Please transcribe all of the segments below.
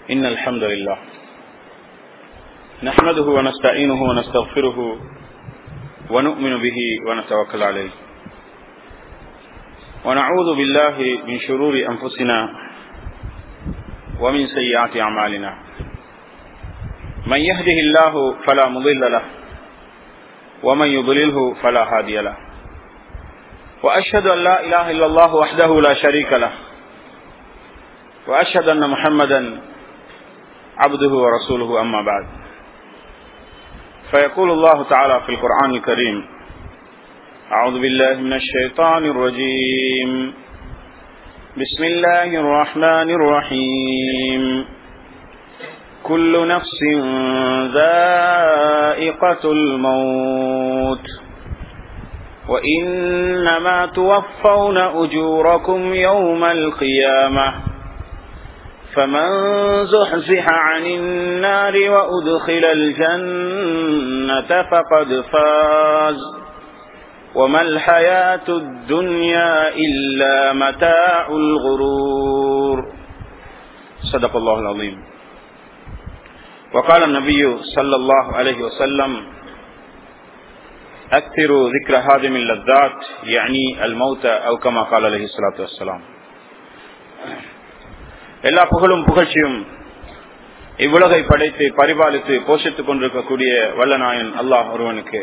إن الحمد لله نحمده ونستعينه ونستغفره ونؤمن به ونتوكل عليه ونعوذ بالله من شرور أنفسنا ومن سيئات أعمالنا من يهده الله فلا مضل له ومن يضلله فلا هادي له وأشهد أن لا إله إلا الله وحده لا شريك له وأشهد أن محمدا عبده ورسوله أما بعد فيقول الله تعالى في القرآن الكريم أعوذ بالله من الشيطان الرجيم بسم الله الرحمن الرحيم كل نفس ذائقة الموت وإنما توفون أجوركم يوم القيامة فمن زحزح عن النار وأدخل الجنة فقد فاز وما الحياة الدنيا إلا متاع الغرور صدق الله العظيم وقال النبي صلى الله عليه وسلم أكثروا ذكر هادم اللذات يعني الموت أو كما قال عليه الصلاة والسلام எல்லா புகழும் புகழ்ச்சியும் இவ்வுலகை படைத்து பரிபாலித்து போஷித்துக் கொண்டிருக்கக்கூடிய வல்லநாயன் அல்லாஹ் ஒருவனுக்கு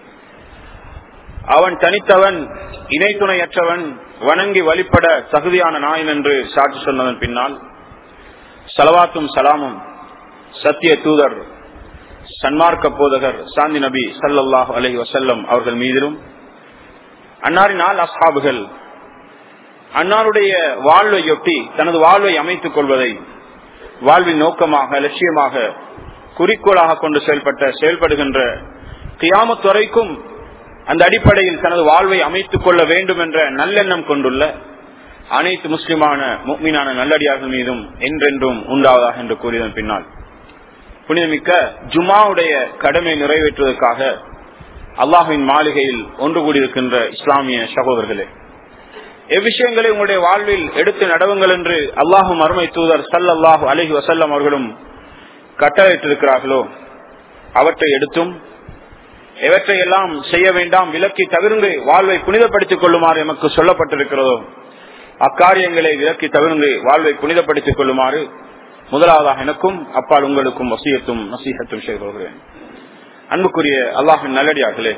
அவன் தனித்தவன் இணை துணையற்றவன் வணங்கி வழிபட தகுதியான நாயன் என்று சாட்சி சொன்னதன் பின்னால் சலவாத்தும் சலாமும் சத்திய தூதர் சன்மார்க்க போதகர் சாந்தி நபி சல்லாஹ் அலஹி வசல்லம் அவர்கள் மீதிலும் அன்னாரின் நாள் அஸ்ஹாபுகள் அன்னாருடைய வாழ்வையொட்டி தனது வாழ்வை அமைத்துக் கொள்வதை வாழ்வின் நோக்கமாக லட்சியமாக குறிக்கோளாக கொண்டு செயல்பட்ட செயல்படுகின்ற கியாமத் வரைக்கும் அந்த அடிப்படையில் தனது வாழ்வை அமைத்துக் கொள்ள வேண்டும் என்ற நல்லெண்ணம் கொண்டுள்ள அனைத்து முஸ்லிமான முக்மீனான நல்லடியார்கள் மீதும் என்றென்றும் உண்டாவதாக என்று கூறியதன் பின்னால் புனிதமிக்க ஜுமாவுடைய கடமை நிறைவேற்றுவதற்காக அல்லாஹின் மாளிகையில் ஒன்று கூடியிருக்கின்ற இஸ்லாமிய சகோதரர்களே எவ்விஷயங்களை உங்களுடைய வாழ்வில் எடுத்து நடவுங்கள் என்று அல்லாஹும் அருமை தூதர் சல்லாஹூ அலஹி வசல்லம் அவர்களும் கட்டளையிட்டிருக்கிறார்களோ அவற்றை எடுத்தும் எவற்றை எல்லாம் செய்ய வேண்டாம் விலக்கி தவிர்ந்து வாழ்வை புனிதப்படுத்திக் கொள்ளுமாறு எமக்கு சொல்லப்பட்டிருக்கிறதோ அக்காரியங்களை விலக்கி தவிர்ந்து வாழ்வை புனிதப்படுத்திக் கொள்ளுமாறு முதலாவதாக எனக்கும் அப்பால் உங்களுக்கும் வசியத்தும் நசீகத்தும் செய்து கொள்கிறேன் அன்புக்குரிய அல்லாஹின் நல்லடியார்களே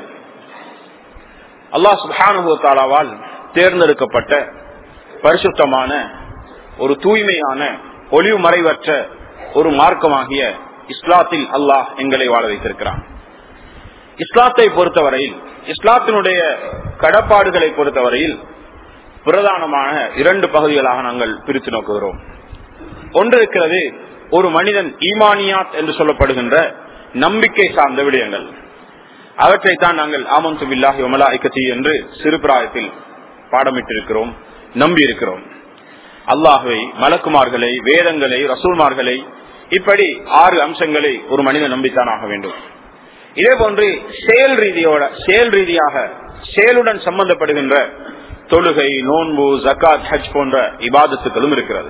அல்லாஹ் சுபானுபவத்தாலாவால் தேர்ந்தெடுக்கப்பட்ட பரிசுத்தமான ஒரு தூய்மையான ஒளிவு மறைவற்ற ஒரு மார்க்கமாகிய இஸ்லாத்தில் அல்லாஹ் எங்களை வாழ வைத்திருக்கிறான் இஸ்லாத்தை பொறுத்தவரையில் இஸ்லாத்தினுடைய கடப்பாடுகளை பொறுத்தவரையில் பிரதானமான இரண்டு பகுதிகளாக நாங்கள் பிரித்து நோக்குகிறோம் ஒன்று இருக்கிறது ஒரு மனிதன் ஈமானியாத் என்று சொல்லப்படுகின்ற நம்பிக்கை சார்ந்த விடயங்கள் அவற்றை தான் நாங்கள் ஆமந்து பில்லாஹி ஒமலா ஐக்கத்தி என்று சிறுபிராயத்தில் பாடமிட்டிருக்கிறோம் நம்பி இருக்கிறோம் அல்லாஹுவை மலக்குமார்களை வேதங்களை ரசூல்மார்களை இப்படி ஆறு அம்சங்களை ஒரு மனிதன் நம்பித்தான் ஆக வேண்டும் இதே போன்று செயல் ரீதியோட செயல் ரீதியாக செயலுடன் சம்பந்தப்படுகின்ற தொழுகை நோன்பு ஜக்காத் ஹஜ் போன்ற இபாதத்துகளும் இருக்கிறது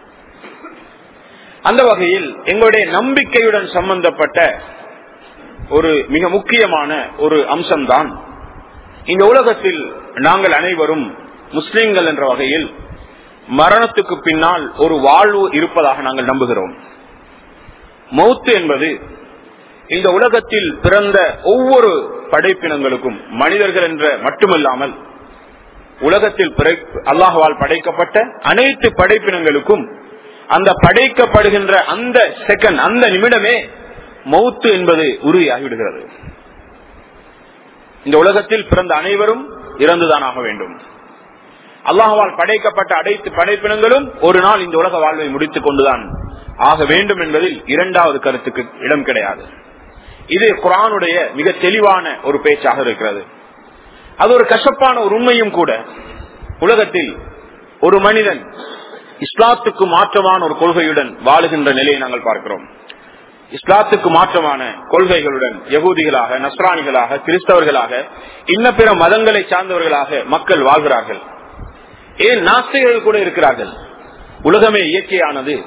அந்த வகையில் எங்களுடைய நம்பிக்கையுடன் சம்பந்தப்பட்ட ஒரு மிக முக்கியமான ஒரு அம்சம்தான் இந்த உலகத்தில் நாங்கள் அனைவரும் முஸ்லிம்கள் என்ற வகையில் மரணத்துக்கு பின்னால் ஒரு வாழ்வு இருப்பதாக நாங்கள் நம்புகிறோம் மௌத்து என்பது இந்த உலகத்தில் பிறந்த ஒவ்வொரு படைப்பினங்களுக்கும் மனிதர்கள் என்ற மட்டுமல்லாமல் உலகத்தில் அல்லாஹுவால் படைக்கப்பட்ட அனைத்து படைப்பினங்களுக்கும் அந்த படைக்கப்படுகின்ற அந்த செகண்ட் அந்த நிமிடமே மௌத்து என்பது உறுதியாகிவிடுகிறது இந்த உலகத்தில் பிறந்த அனைவரும் இறந்துதான் ஆக வேண்டும் அல்லாஹால் படைக்கப்பட்ட அனைத்து படைப்பினங்களும் ஒரு நாள் இந்த உலக வாழ்வை முடித்துக் கொண்டுதான் ஆக வேண்டும் என்பதில் இரண்டாவது கருத்துக்கு இடம் கிடையாது இது குரானுடைய மிக தெளிவான ஒரு பேச்சாக இருக்கிறது அது ஒரு கசப்பான ஒரு உண்மையும் கூட உலகத்தில் ஒரு மனிதன் இஸ்லாத்துக்கு மாற்றமான ஒரு கொள்கையுடன் வாழுகின்ற நிலையை நாங்கள் பார்க்கிறோம் இஸ்லாத்துக்கு மாற்றமான கொள்கைகளுடன் யகூதிகளாக நஸ்ரானிகளாக கிறிஸ்தவர்களாக இன்ன பிற மதங்களை சார்ந்தவர்களாக மக்கள் வாழ்கிறார்கள் ஏன் நாஸ்திகர்கள் கூட இருக்கிறார்கள் உலகமே இயற்கையானது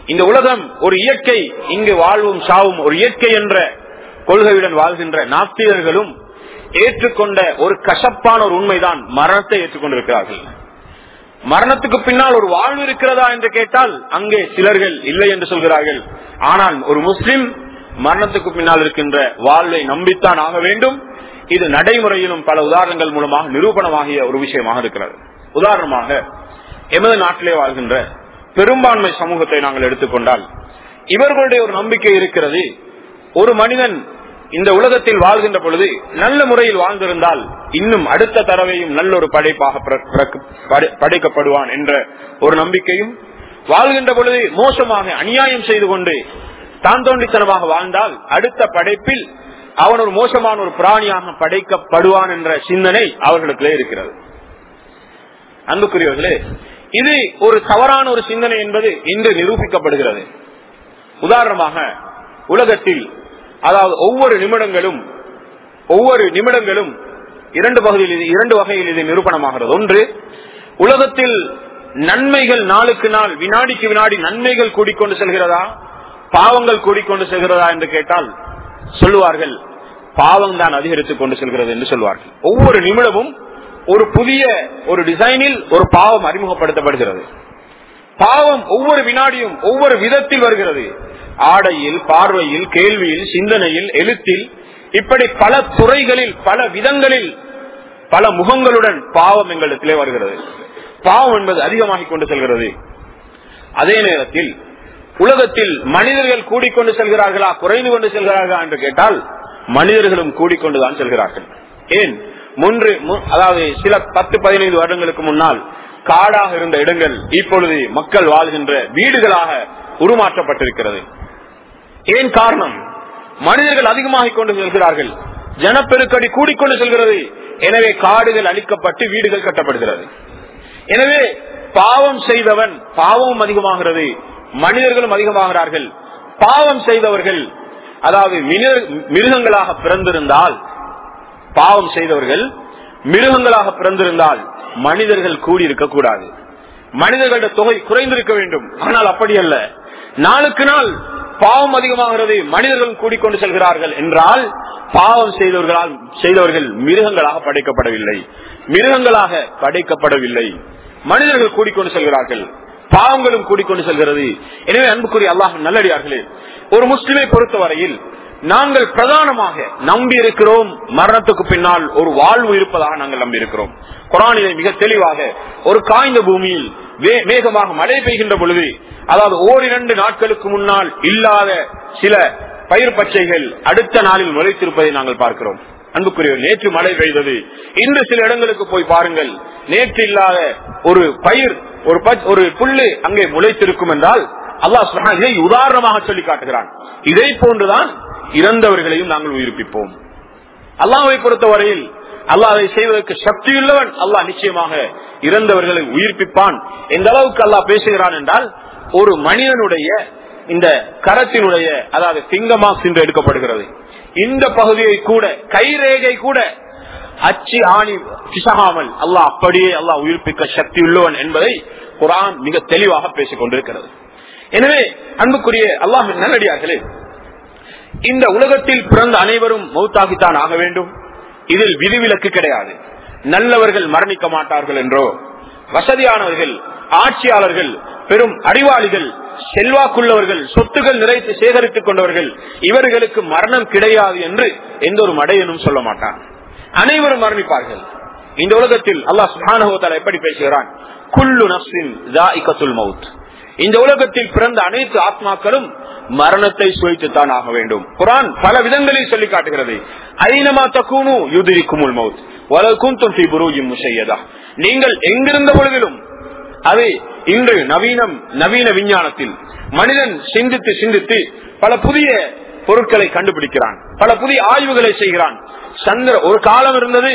இந்த உலகம் ஒரு இயற்கை இங்கு வாழ்வும் சாவும் ஒரு இயற்கை என்ற கொள்கையுடன் வாழ்கின்ற நாஸ்திகர்களும் ஏற்றுக்கொண்ட ஒரு கசப்பான ஒரு உண்மைதான் மரணத்தை ஏற்றுக்கொண்டிருக்கிறார்கள் மரணத்துக்கு பின்னால் ஒரு வாழ்வு இருக்கிறதா என்று கேட்டால் அங்கே சிலர்கள் இல்லை என்று சொல்கிறார்கள் ஆனால் ஒரு முஸ்லிம் மரணத்துக்கு பின்னால் இருக்கின்ற வாழ்வை நம்பித்தான் ஆக வேண்டும் இது நடைமுறையிலும் பல உதாரணங்கள் மூலமாக நிரூபணமாகிய ஒரு விஷயமாக இருக்கிறது உதாரணமாக எமது நாட்டிலே வாழ்கின்ற பெரும்பான்மை சமூகத்தை நாங்கள் எடுத்துக்கொண்டால் இவர்களுடைய ஒரு நம்பிக்கை இருக்கிறது ஒரு மனிதன் இந்த உலகத்தில் வாழ்கின்ற பொழுது நல்ல முறையில் வாழ்ந்திருந்தால் இன்னும் அடுத்த தடவையும் நல்ல ஒரு படைப்பாக படைக்கப்படுவான் என்ற ஒரு நம்பிக்கையும் வாழ்கின்ற பொழுது மோசமாக அநியாயம் செய்து கொண்டு தான் தோண்டித்தனமாக வாழ்ந்தால் அடுத்த படைப்பில் அவன் ஒரு மோசமான ஒரு பிராணியாக படைக்கப்படுவான் என்ற சிந்தனை அவர்களுக்குள்ளே இருக்கிறது அன்புக்குரியவர்களே இது ஒரு தவறான ஒரு சிந்தனை என்பது இன்று நிரூபிக்கப்படுகிறது உதாரணமாக உலகத்தில் அதாவது ஒவ்வொரு நிமிடங்களும் ஒவ்வொரு நிமிடங்களும் இரண்டு பகுதியில் இது இரண்டு வகையில் இது நிரூபணமாகிறது ஒன்று உலகத்தில் நன்மைகள் நாளுக்கு நாள் வினாடிக்கு வினாடி நன்மைகள் கூடிக்கொண்டு செல்கிறதா பாவங்கள் கூடிக்கொண்டு செல்கிறதா என்று கேட்டால் சொல்லுவார்கள் பாவம் தான் அதிகரித்துக் கொண்டு செல்கிறது என்று சொல்வார்கள் ஒவ்வொரு நிமிடமும் ஒரு புதிய ஒரு டிசைனில் ஒரு பாவம் அறிமுகப்படுத்தப்படுகிறது பாவம் ஒவ்வொரு வினாடியும் ஒவ்வொரு விதத்தில் வருகிறது ஆடையில் பார்வையில் கேள்வியில் சிந்தனையில் எழுத்தில் இப்படி பல துறைகளில் பல விதங்களில் பல முகங்களுடன் பாவம் எங்களிடத்திலே வருகிறது பாவம் என்பது அதிகமாகிக் கொண்டு செல்கிறது அதே நேரத்தில் உலகத்தில் மனிதர்கள் கூடிக்கொண்டு செல்கிறார்களா குறைந்து கொண்டு செல்கிறார்களா என்று கேட்டால் மனிதர்களும் கூடிக்கொண்டுதான் செல்கிறார்கள் ஏன் முன்று அதாவது சில பத்து பதினைந்து வருடங்களுக்கு முன்னால் காடாக இருந்த இடங்கள் இப்பொழுது மக்கள் வாழ்கின்ற வீடுகளாக உருமாற்றப்பட்டிருக்கிறது ஏன் காரணம் மனிதர்கள் அதிகமாகிக் கொண்டு செல்கிறார்கள் ஜனப்பெருக்கடி கூடிக்கொண்டு செல்கிறது எனவே காடுகள் அழிக்கப்பட்டு வீடுகள் கட்டப்படுகிறது எனவே பாவம் செய்தவன் பாவமும் அதிகமாகிறது மனிதர்களும் அதிகமாகிறார்கள் பாவம் செய்தவர்கள் அதாவது மிருகங்களாக பிறந்திருந்தால் பாவம் செய்தவர்கள் மிருகங்களாக பிறந்திருந்தால் மனிதர்கள் கூடியிருக்க கூடாது மனிதர்களுடைய தொகை குறைந்திருக்க வேண்டும் ஆனால் அப்படி அல்ல நாளுக்கு நாள் பாவம் அதிகமாகிறது மனிதர்கள் கூடிக்கொண்டு செல்கிறார்கள் என்றால் பாவம் செய்தவர்களால் செய்தவர்கள் மிருகங்களாக படைக்கப்படவில்லை மிருகங்களாக படைக்கப்படவில்லை மனிதர்கள் கூடிக்கொண்டு செல்கிறார்கள் பாவங்களும் கூடிக்கொண்டு செல்கிறது எனவே அன்புக்குரிய அல்லாஹ் நல்லடியார்களே ஒரு முஸ்லிமை பொறுத்தவரையில் நாங்கள் பிரதானமாக நம்பி இருக்கிறோம் மரணத்துக்கு பின்னால் ஒரு வாழ்வு இருப்பதாக நாங்கள் நம்பி இருக்கிறோம் குரானிலே மிக தெளிவாக ஒரு காய்ந்த பூமியில் வேகமாக மழை பெய்கின்ற பொழுது அதாவது ஓரிரண்டு நாட்களுக்கு முன்னால் இல்லாத சில பயிர் பச்சைகள் அடுத்த நாளில் முளைத்திருப்பதை நாங்கள் பார்க்கிறோம் அன்புக்குரிய நேற்று மழை பெய்தது இன்று சில இடங்களுக்கு போய் பாருங்கள் நேற்று இல்லாத ஒரு பயிர் ஒரு ஒரு புல்லு அங்கே முளைத்திருக்கும் என்றால் அல்லாஹ் இதை உதாரணமாக சொல்லி காட்டுகிறான் இதை போன்றுதான் இறந்தவர்களையும் நாங்கள் உயிர்ப்பிப்போம் அல்லாவை பொறுத்தவரையில் அல்லாஹ் அதை செய்வதற்கு சக்தியுள்ளவன் அல்லாஹ் நிச்சயமாக இறந்தவர்களை உயிர்ப்பிப்பான் எந்த அளவுக்கு அல்லாஹ் பேசுகிறான் என்றால் ஒரு மனிதனுடைய இந்த கரத்தினுடைய அதாவது பிங்கமாக்ஸ் என்று எடுக்கப்படுகிறது இந்த பகுதியை கூட கைரேகை கூட அச்சு ஆணி பிசகாமல் அல்லாஹ் அப்படியே அல்லாஹ் உயிர்ப்பிக்க சக்தி உள்ளவன் என்பதை குரான் மிக தெளிவாக பேசிக் கொண்டிருக்கிறது எனவே அன்புக்குரிய அல்லாஹ் நல்லடியார்களே இந்த உலகத்தில் பிறந்த அனைவரும் மௌத்தாகித்தான் ஆக வேண்டும் இதில் விதிவிலக்கு கிடையாது நல்லவர்கள் மரணிக்க மாட்டார்கள் என்றோ வசதியானவர்கள் ஆட்சியாளர்கள் பெரும் அறிவாளிகள் செல்வாக்குள்ளவர்கள் சொத்துகள் நிறைத்து சேகரித்துக் கொண்டவர்கள் இவர்களுக்கு மரணம் கிடையாது என்று எந்த ஒரு மடையனும் சொல்ல மாட்டான் அனைவரும் மரணிப்பார்கள் இந்த உலகத்தில் அல்லாஹ் சுஹானஹோத்தால எப்படி பேசுகிறான் குல்லு நப்சின் மவுத் இந்த உலகத்தில் பிறந்த அனைத்து ஆத்மாக்களும் மரணத்தை சுவைத்துத்தான் ஆக வேண்டும் குரான் பல விதங்களில் சொல்லி காட்டுகிறது ஐநமா தக்கூனு யுதிரி குமுல் மவுத் வலக்கும் முஷையதா நீங்கள் எங்கிருந்த பொழுதிலும் அது இன்று நவீனம் நவீன விஞ்ஞானத்தில் மனிதன் சிந்தித்து சிந்தித்து பல புதிய பொருட்களை கண்டுபிடிக்கிறான் பல புதிய ஆய்வுகளை செய்கிறான் சந்திர ஒரு காலம் இருந்தது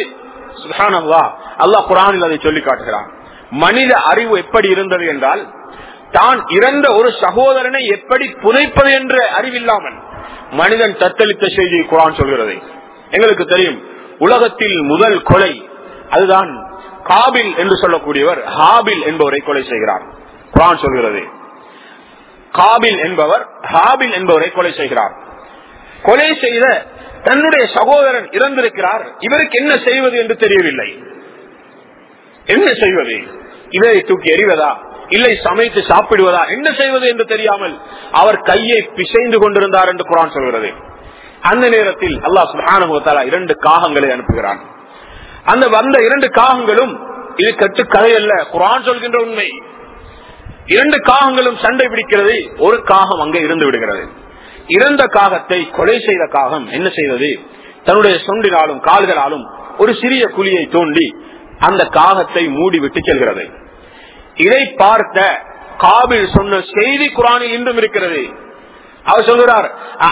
அல்லாஹ் குரானில் அதை சொல்லி காட்டுகிறான் மனித அறிவு எப்படி இருந்தது என்றால் தான் இறந்த ஒரு சகோதரனை எப்படி புதைப்பது என்ற அறிவில்லாமல் மனிதன் தத்தளித்த செய்தி குரான் சொல்கிறது எங்களுக்கு தெரியும் உலகத்தில் முதல் கொலை அதுதான் காபில் என்று சொல்லக்கூடியவர் ஹாபில் என்பவரை கொலை செய்கிறார் குரான் சொல்கிறது காபில் என்பவர் ஹாபில் என்பவரை கொலை செய்கிறார் கொலை செய்த தன்னுடைய சகோதரன் இறந்திருக்கிறார் இவருக்கு என்ன செய்வது என்று தெரியவில்லை என்ன செய்வது இவரை தூக்கி எறிவதா இல்லை சமைத்து சாப்பிடுவதா என்ன செய்வது என்று தெரியாமல் அவர் கையை பிசைந்து கொண்டிருந்தார் என்று குரான் சொல்கிறது அந்த நேரத்தில் அல்லாஹ் சுல்ஹானுவத்தாலா இரண்டு காகங்களை அனுப்புகிறான் அந்த வந்த இரண்டு காகங்களும் இது கட்டு கதை அல்ல குரான் சொல்கின்ற உண்மை இரண்டு காகங்களும் சண்டை பிடிக்கிறது ஒரு காகம் அங்கே இருந்து விடுகிறது இறந்த காகத்தை கொலை செய்த காகம் என்ன செய்தது தன்னுடைய சொண்டினாலும் கால்களாலும் ஒரு சிறிய குழியை தோண்டி அந்த காகத்தை மூடிவிட்டு செல்கிறது இதை பார்த்த காபில் சொன்ன செய்தி குரானில் இன்றும் இருக்கிறது அவர் சொல்கிறார்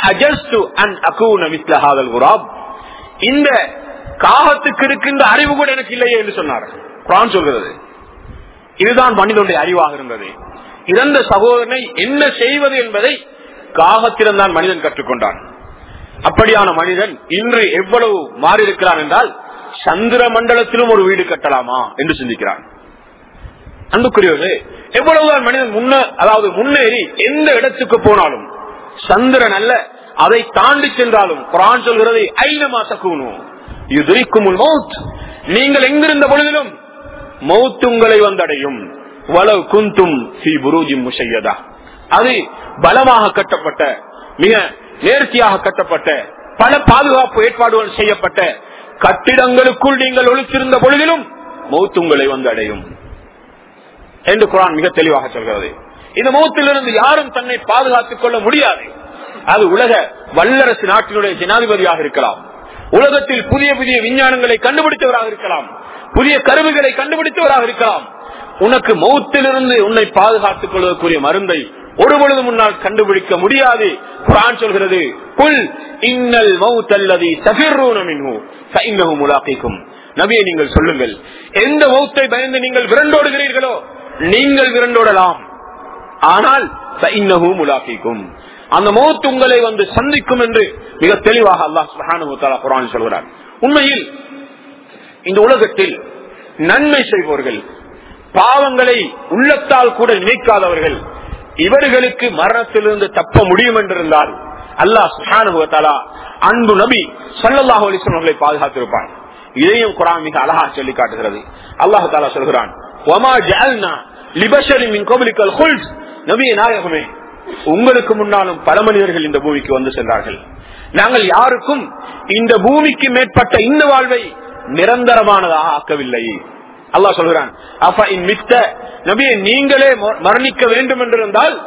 இந்த காகத்துக்கு இருக்கின்ற அறிவு கூட எனக்கு இல்லையே என்று சொன்னார் குரான் சொல்கிறது இதுதான் மனிதனுடைய அறிவாக இருந்தது இறந்த சகோதரனை என்ன செய்வது என்பதை காகத்தில்தான் மனிதன் கற்றுக்கொண்டான் அப்படியான மனிதன் இன்று எவ்வளவு மாறியிருக்கிறான் என்றால் சந்திர மண்டலத்திலும் ஒரு வீடு கட்டலாமா என்று சிந்திக்கிறான் அன்புக்குரியவர்களே எவ்வளவுதான் மனிதன் முன்ன அதாவது முன்னேறி எந்த இடத்துக்கு போனாலும் சந்திரன் அல்ல அதை தாண்டி சென்றாலும் குரான் சொல்கிறது ஐந்து மாசக்கூணும் இதுக்கும் மௌத் நீங்கள் எங்கிருந்த பொழுதிலும் மௌத் உங்களை வந்தடையும் வளவு குந்தும் சி புரூஜி முஷையதா அது பலமாக கட்டப்பட்ட மிக நேர்த்தியாக கட்டப்பட்ட பல பாதுகாப்பு ஏற்பாடுகள் செய்யப்பட்ட கட்டிடங்களுக்குள் நீங்கள் ஒழித்திருந்த பொழுதிலும் மௌத் உங்களை வந்து அடையும் என்று குரான் மிக தெளிவாக சொல்கிறது இந்த மௌத்திலிருந்து யாரும் தன்னை பாதுகாத்துக் கொள்ள முடியாது அது உலக வல்லரசு நாட்டினுடைய ஜனாதிபதியாக இருக்கலாம் உலகத்தில் புதிய புதிய விஞ்ஞானங்களை கண்டுபிடித்தவராக இருக்கலாம் புதிய கருவிகளை கண்டுபிடித்தவராக இருக்கலாம் உனக்கு மௌத்திலிருந்து உன்னை பாதுகாத்துக் கொள்வதற்குரிய மருந்தை ஒரு பொழுது முன்னால் கண்டுபிடிக்க முடியாது குரான் சொல்கிறது புல் இன்னல் மௌத்தல்லதி தபிர்ரூனமின்ஹு முலாக்கிக்கும் நபியை நீங்கள் சொல்லுங்கள் எந்த மௌத்தை பயந்து நீங்கள் விரண்டோடுகிறீர்களோ நீங்கள் விரண்டோடலாம் ஆனால் முலாக்கிக்கும் அந்த மௌத் உங்களை வந்து சந்திக்கும் என்று மிக தெளிவாக அல்லாஹ் சுஹானு குரான் சொல்கிறார் உண்மையில் இந்த உலகத்தில் நன்மை செய்பவர்கள் பாவங்களை உள்ளத்தால் கூட நினைக்காதவர்கள் இவர்களுக்கு மரணத்திலிருந்து தப்ப முடியும் என்றிருந்தால் அல்லாஹ் சுஹானுபவத்தாலா அன்பு நபி சல்லாஹூ அலிஸ்லாம் அவர்களை பாதுகாத்திருப்பான் இதையும் குரான் மிக அழகா சொல்லி காட்டுகிறது அல்லாஹு தாலா சொல்கிறான் நபிய நாயகமே உங்களுக்கு முன்னாலும் பல மனிதர்கள் இந்த பூமிக்கு வந்து சென்றார்கள் நாங்கள் யாருக்கும் இந்த பூமிக்கு மேற்பட்ட இந்த வாழ்வை நிரந்தரமானதாக ஆக்கவில்லை அல்லாஹ் சொல்கிறான் அப்ப மித்த நபியை நீங்களே மரணிக்க வேண்டும் என்றிருந்தால்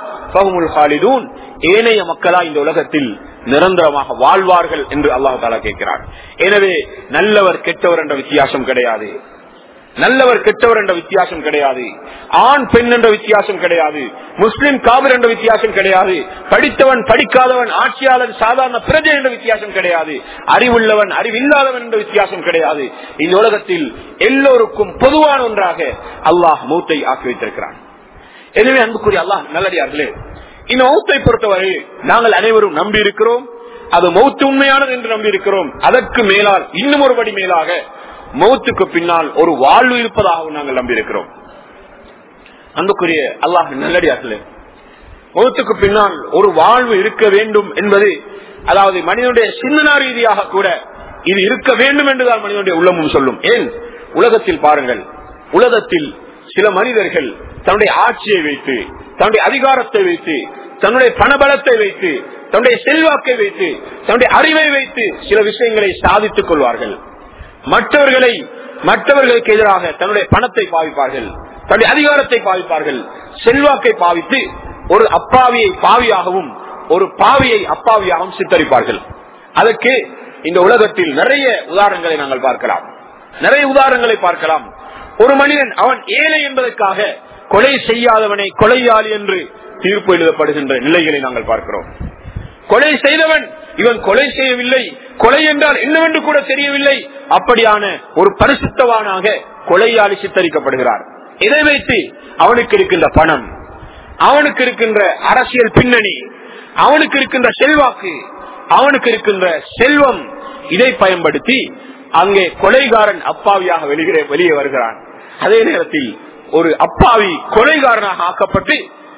ஏனைய மக்களா இந்த உலகத்தில் நிரந்தரமாக வாழ்வார்கள் என்று அல்லாஹு தாலா கேட்கிறார் எனவே நல்லவர் கெட்டவர் என்ற வித்தியாசம் கிடையாது நல்லவர் கெட்டவர் என்ற வித்தியாசம் கிடையாது ஆண் பெண் என்ற வித்தியாசம் கிடையாது முஸ்லிம் காவிர் என்ற வித்தியாசம் கிடையாது படித்தவன் படிக்காதவன் ஆட்சியாளன் சாதாரண பிரஜை என்ற வித்தியாசம் கிடையாது அறிவுள்ளவன் அறிவில்லாதவன் என்ற வித்தியாசம் கிடையாது இந்த உலகத்தில் எல்லோருக்கும் பொதுவான ஒன்றாக அல்லாஹ் மூத்தை ஆக்கி வைத்திருக்கிறான் எனவே அன்புக்குரிய அல்லாஹ் நல்லடியார்களே இந்த மௌத்தை பொறுத்தவரை நாங்கள் அனைவரும் நம்பி இருக்கிறோம் அது மௌத்து உண்மையானது என்று நம்பி இருக்கிறோம் அதற்கு மேலால் இன்னும் ஒரு படி மேலாக மௌத்துக்கு பின்னால் ஒரு வாழ்வு இருப்பதாகவும் நாங்கள் நம்பியிருக்கிறோம் அன்புக்குரிய அல்லாஹ் நல்லடியார்களே மௌத்துக்கு பின்னால் ஒரு வாழ்வு இருக்க வேண்டும் என்பது அதாவது மனிதனுடைய சிந்தனா ரீதியாக கூட இது இருக்க வேண்டும் என்றுதான் மனிதனுடைய உள்ளமும் சொல்லும் ஏன் உலகத்தில் பாருங்கள் உலகத்தில் சில மனிதர்கள் தன்னுடைய ஆட்சியை வைத்து தன்னுடைய அதிகாரத்தை வைத்து தன்னுடைய பணபலத்தை வைத்து தன்னுடைய செல்வாக்கை வைத்து தன்னுடைய அறிவை வைத்து சில விஷயங்களை சாதித்துக் கொள்வார்கள் மற்றவர்களை மற்றவர்களுக்கு எதிராக தன்னுடைய பணத்தை பாவிப்பார்கள் தன்னுடைய அதிகாரத்தை பாவிப்பார்கள் செல்வாக்கை பாவித்து ஒரு அப்பாவியை பாவியாகவும் ஒரு பாவியை அப்பாவியாகவும் சித்தரிப்பார்கள் அதற்கு இந்த உலகத்தில் நிறைய உதாரணங்களை நாங்கள் பார்க்கலாம் நிறைய உதாரணங்களை பார்க்கலாம் ஒரு மனிதன் அவன் ஏழை என்பதற்காக கொலை செய்யாதவனை கொலையாளி என்று தீர்ப்பு எழுதப்படுகின்ற நிலைகளை நாங்கள் பார்க்கிறோம் கொலை செய்தவன் இவன் கொலை செய்யவில்லை கொலை என்றால் என்னவென்று கூட தெரியவில்லை அப்படியான ஒரு பரிசுத்தவானாக கொலையாளி சித்தரிக்கப்படுகிறார் இதை வைத்து அவனுக்கு இருக்கின்ற பணம் அவனுக்கு இருக்கின்ற அரசியல் பின்னணி அவனுக்கு இருக்கின்ற செல்வாக்கு அவனுக்கு இருக்கின்ற செல்வம் இதை பயன்படுத்தி அங்கே கொலைகாரன் அப்பாவியாக வெளியே வெளியே வருகிறான் அதே நேரத்தில் ஒரு அப்பாவி கொலைகாரனாக ஆக்கப்பட்டு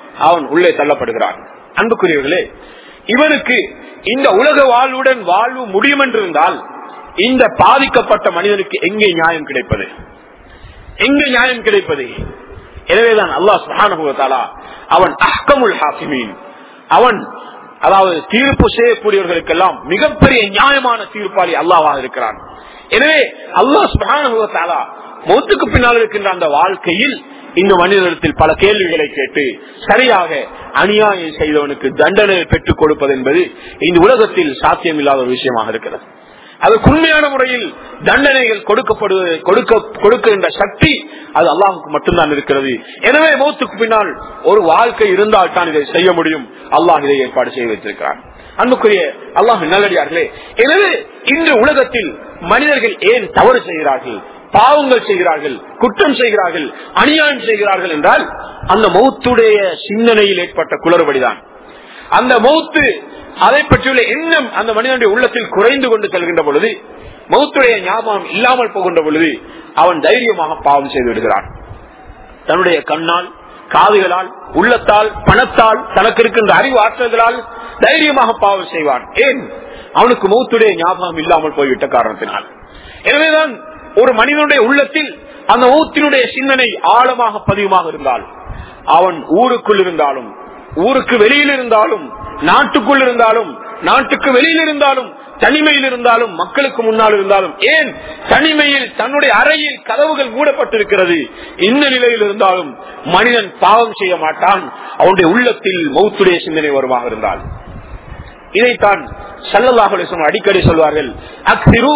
அவன் உள்ளே தள்ளப்படுகிறான் அன்புக்குரியவர்களே இவனுக்கு இந்த உலக வாழ்வுடன் வாழ்வு முடியும் என்றிருந்தால் இந்த பாதிக்கப்பட்ட மனிதனுக்கு எங்கே நியாயம் கிடைப்பது எங்கே நியாயம் கிடைப்பது எனவேதான் அல்லாஹ் சுஹானுபவத்தாலா அவன் அஹ்கமுல் ஹாசிமீன் அவன் அதாவது தீர்ப்பு செய்யக்கூடியவர்களுக்கெல்லாம் மிகப்பெரிய நியாயமான தீர்ப்பாளி அல்லாவாக இருக்கிறான் எனவே அல்லாஹ் சுஹானுபவத்தாலா மௌத்துக்கு பின்னால் இருக்கின்ற அந்த வாழ்க்கையில் இந்த மனிதனிடத்தில் பல கேள்விகளை கேட்டு சரியாக அநியாயம் செய்தவனுக்கு தண்டனை பெற்றுக் கொடுப்பது என்பது இந்த உலகத்தில் சாத்தியமில்லாத ஒரு விஷயமாக இருக்கிறது அதற்கு உண்மையான முறையில் தண்டனைகள் கொடுக்கப்படுவது கொடுக்க கொடுக்கின்ற சக்தி அது அல்லாஹுக்கு மட்டும்தான் இருக்கிறது எனவே மௌத்துக்கு பின்னால் ஒரு வாழ்க்கை இருந்தால் தான் இதை செய்ய முடியும் அல்லாஹ் இதை ஏற்பாடு செய்து வைத்திருக்கிறான் அன்புக்குரிய அல்லாஹ் நல்லடியார்களே எனவே இன்று உலகத்தில் மனிதர்கள் ஏன் தவறு செய்கிறார்கள் பாவங்கள் செய்கிறார்கள் குற்றம் செய்கிறார்கள் அநியாயம் செய்கிறார்கள் என்றால் அந்த மௌத்துடைய சிந்தனையில் ஏற்பட்ட குளறுபடிதான் அந்த மௌத்து அதை பற்றியுள்ள எண்ணம் அந்த மனிதனுடைய உள்ளத்தில் குறைந்து கொண்டு செல்கின்ற பொழுது மௌத்துடைய ஞாபகம் இல்லாமல் போகின்ற பொழுது அவன் தைரியமாக பாவம் செய்து விடுகிறான் தன்னுடைய கண்ணால் காதுகளால் உள்ளத்தால் பணத்தால் தனக்கு இருக்கின்ற அறிவு ஆற்றல்களால் தைரியமாக பாவம் செய்வான் ஏன் அவனுக்கு மௌத்துடைய ஞாபகம் இல்லாமல் போய்விட்ட காரணத்தினால் எனவேதான் ஒரு மனிதனுடைய உள்ளத்தில் அந்த மௌத்தினுடைய சிந்தனை ஆழமாக பதிவுமாக இருந்தால் அவன் ஊருக்குள் இருந்தாலும் ஊருக்கு வெளியில் இருந்தாலும் நாட்டுக்குள் இருந்தாலும் நாட்டுக்கு வெளியில் இருந்தாலும் தனிமையில் இருந்தாலும் மக்களுக்கு முன்னால் இருந்தாலும் ஏன் தனிமையில் தன்னுடைய அறையில் கதவுகள் மூடப்பட்டிருக்கிறது இந்த நிலையில் இருந்தாலும் மனிதன் பாவம் செய்ய மாட்டான் அவனுடைய உள்ளத்தில் மௌத்துடைய சிந்தனை வருமாக இருந்தால் இதைத்தான் சல்லல்லாஹ் அடிக்கடி சொல்வார்கள் அக்திரு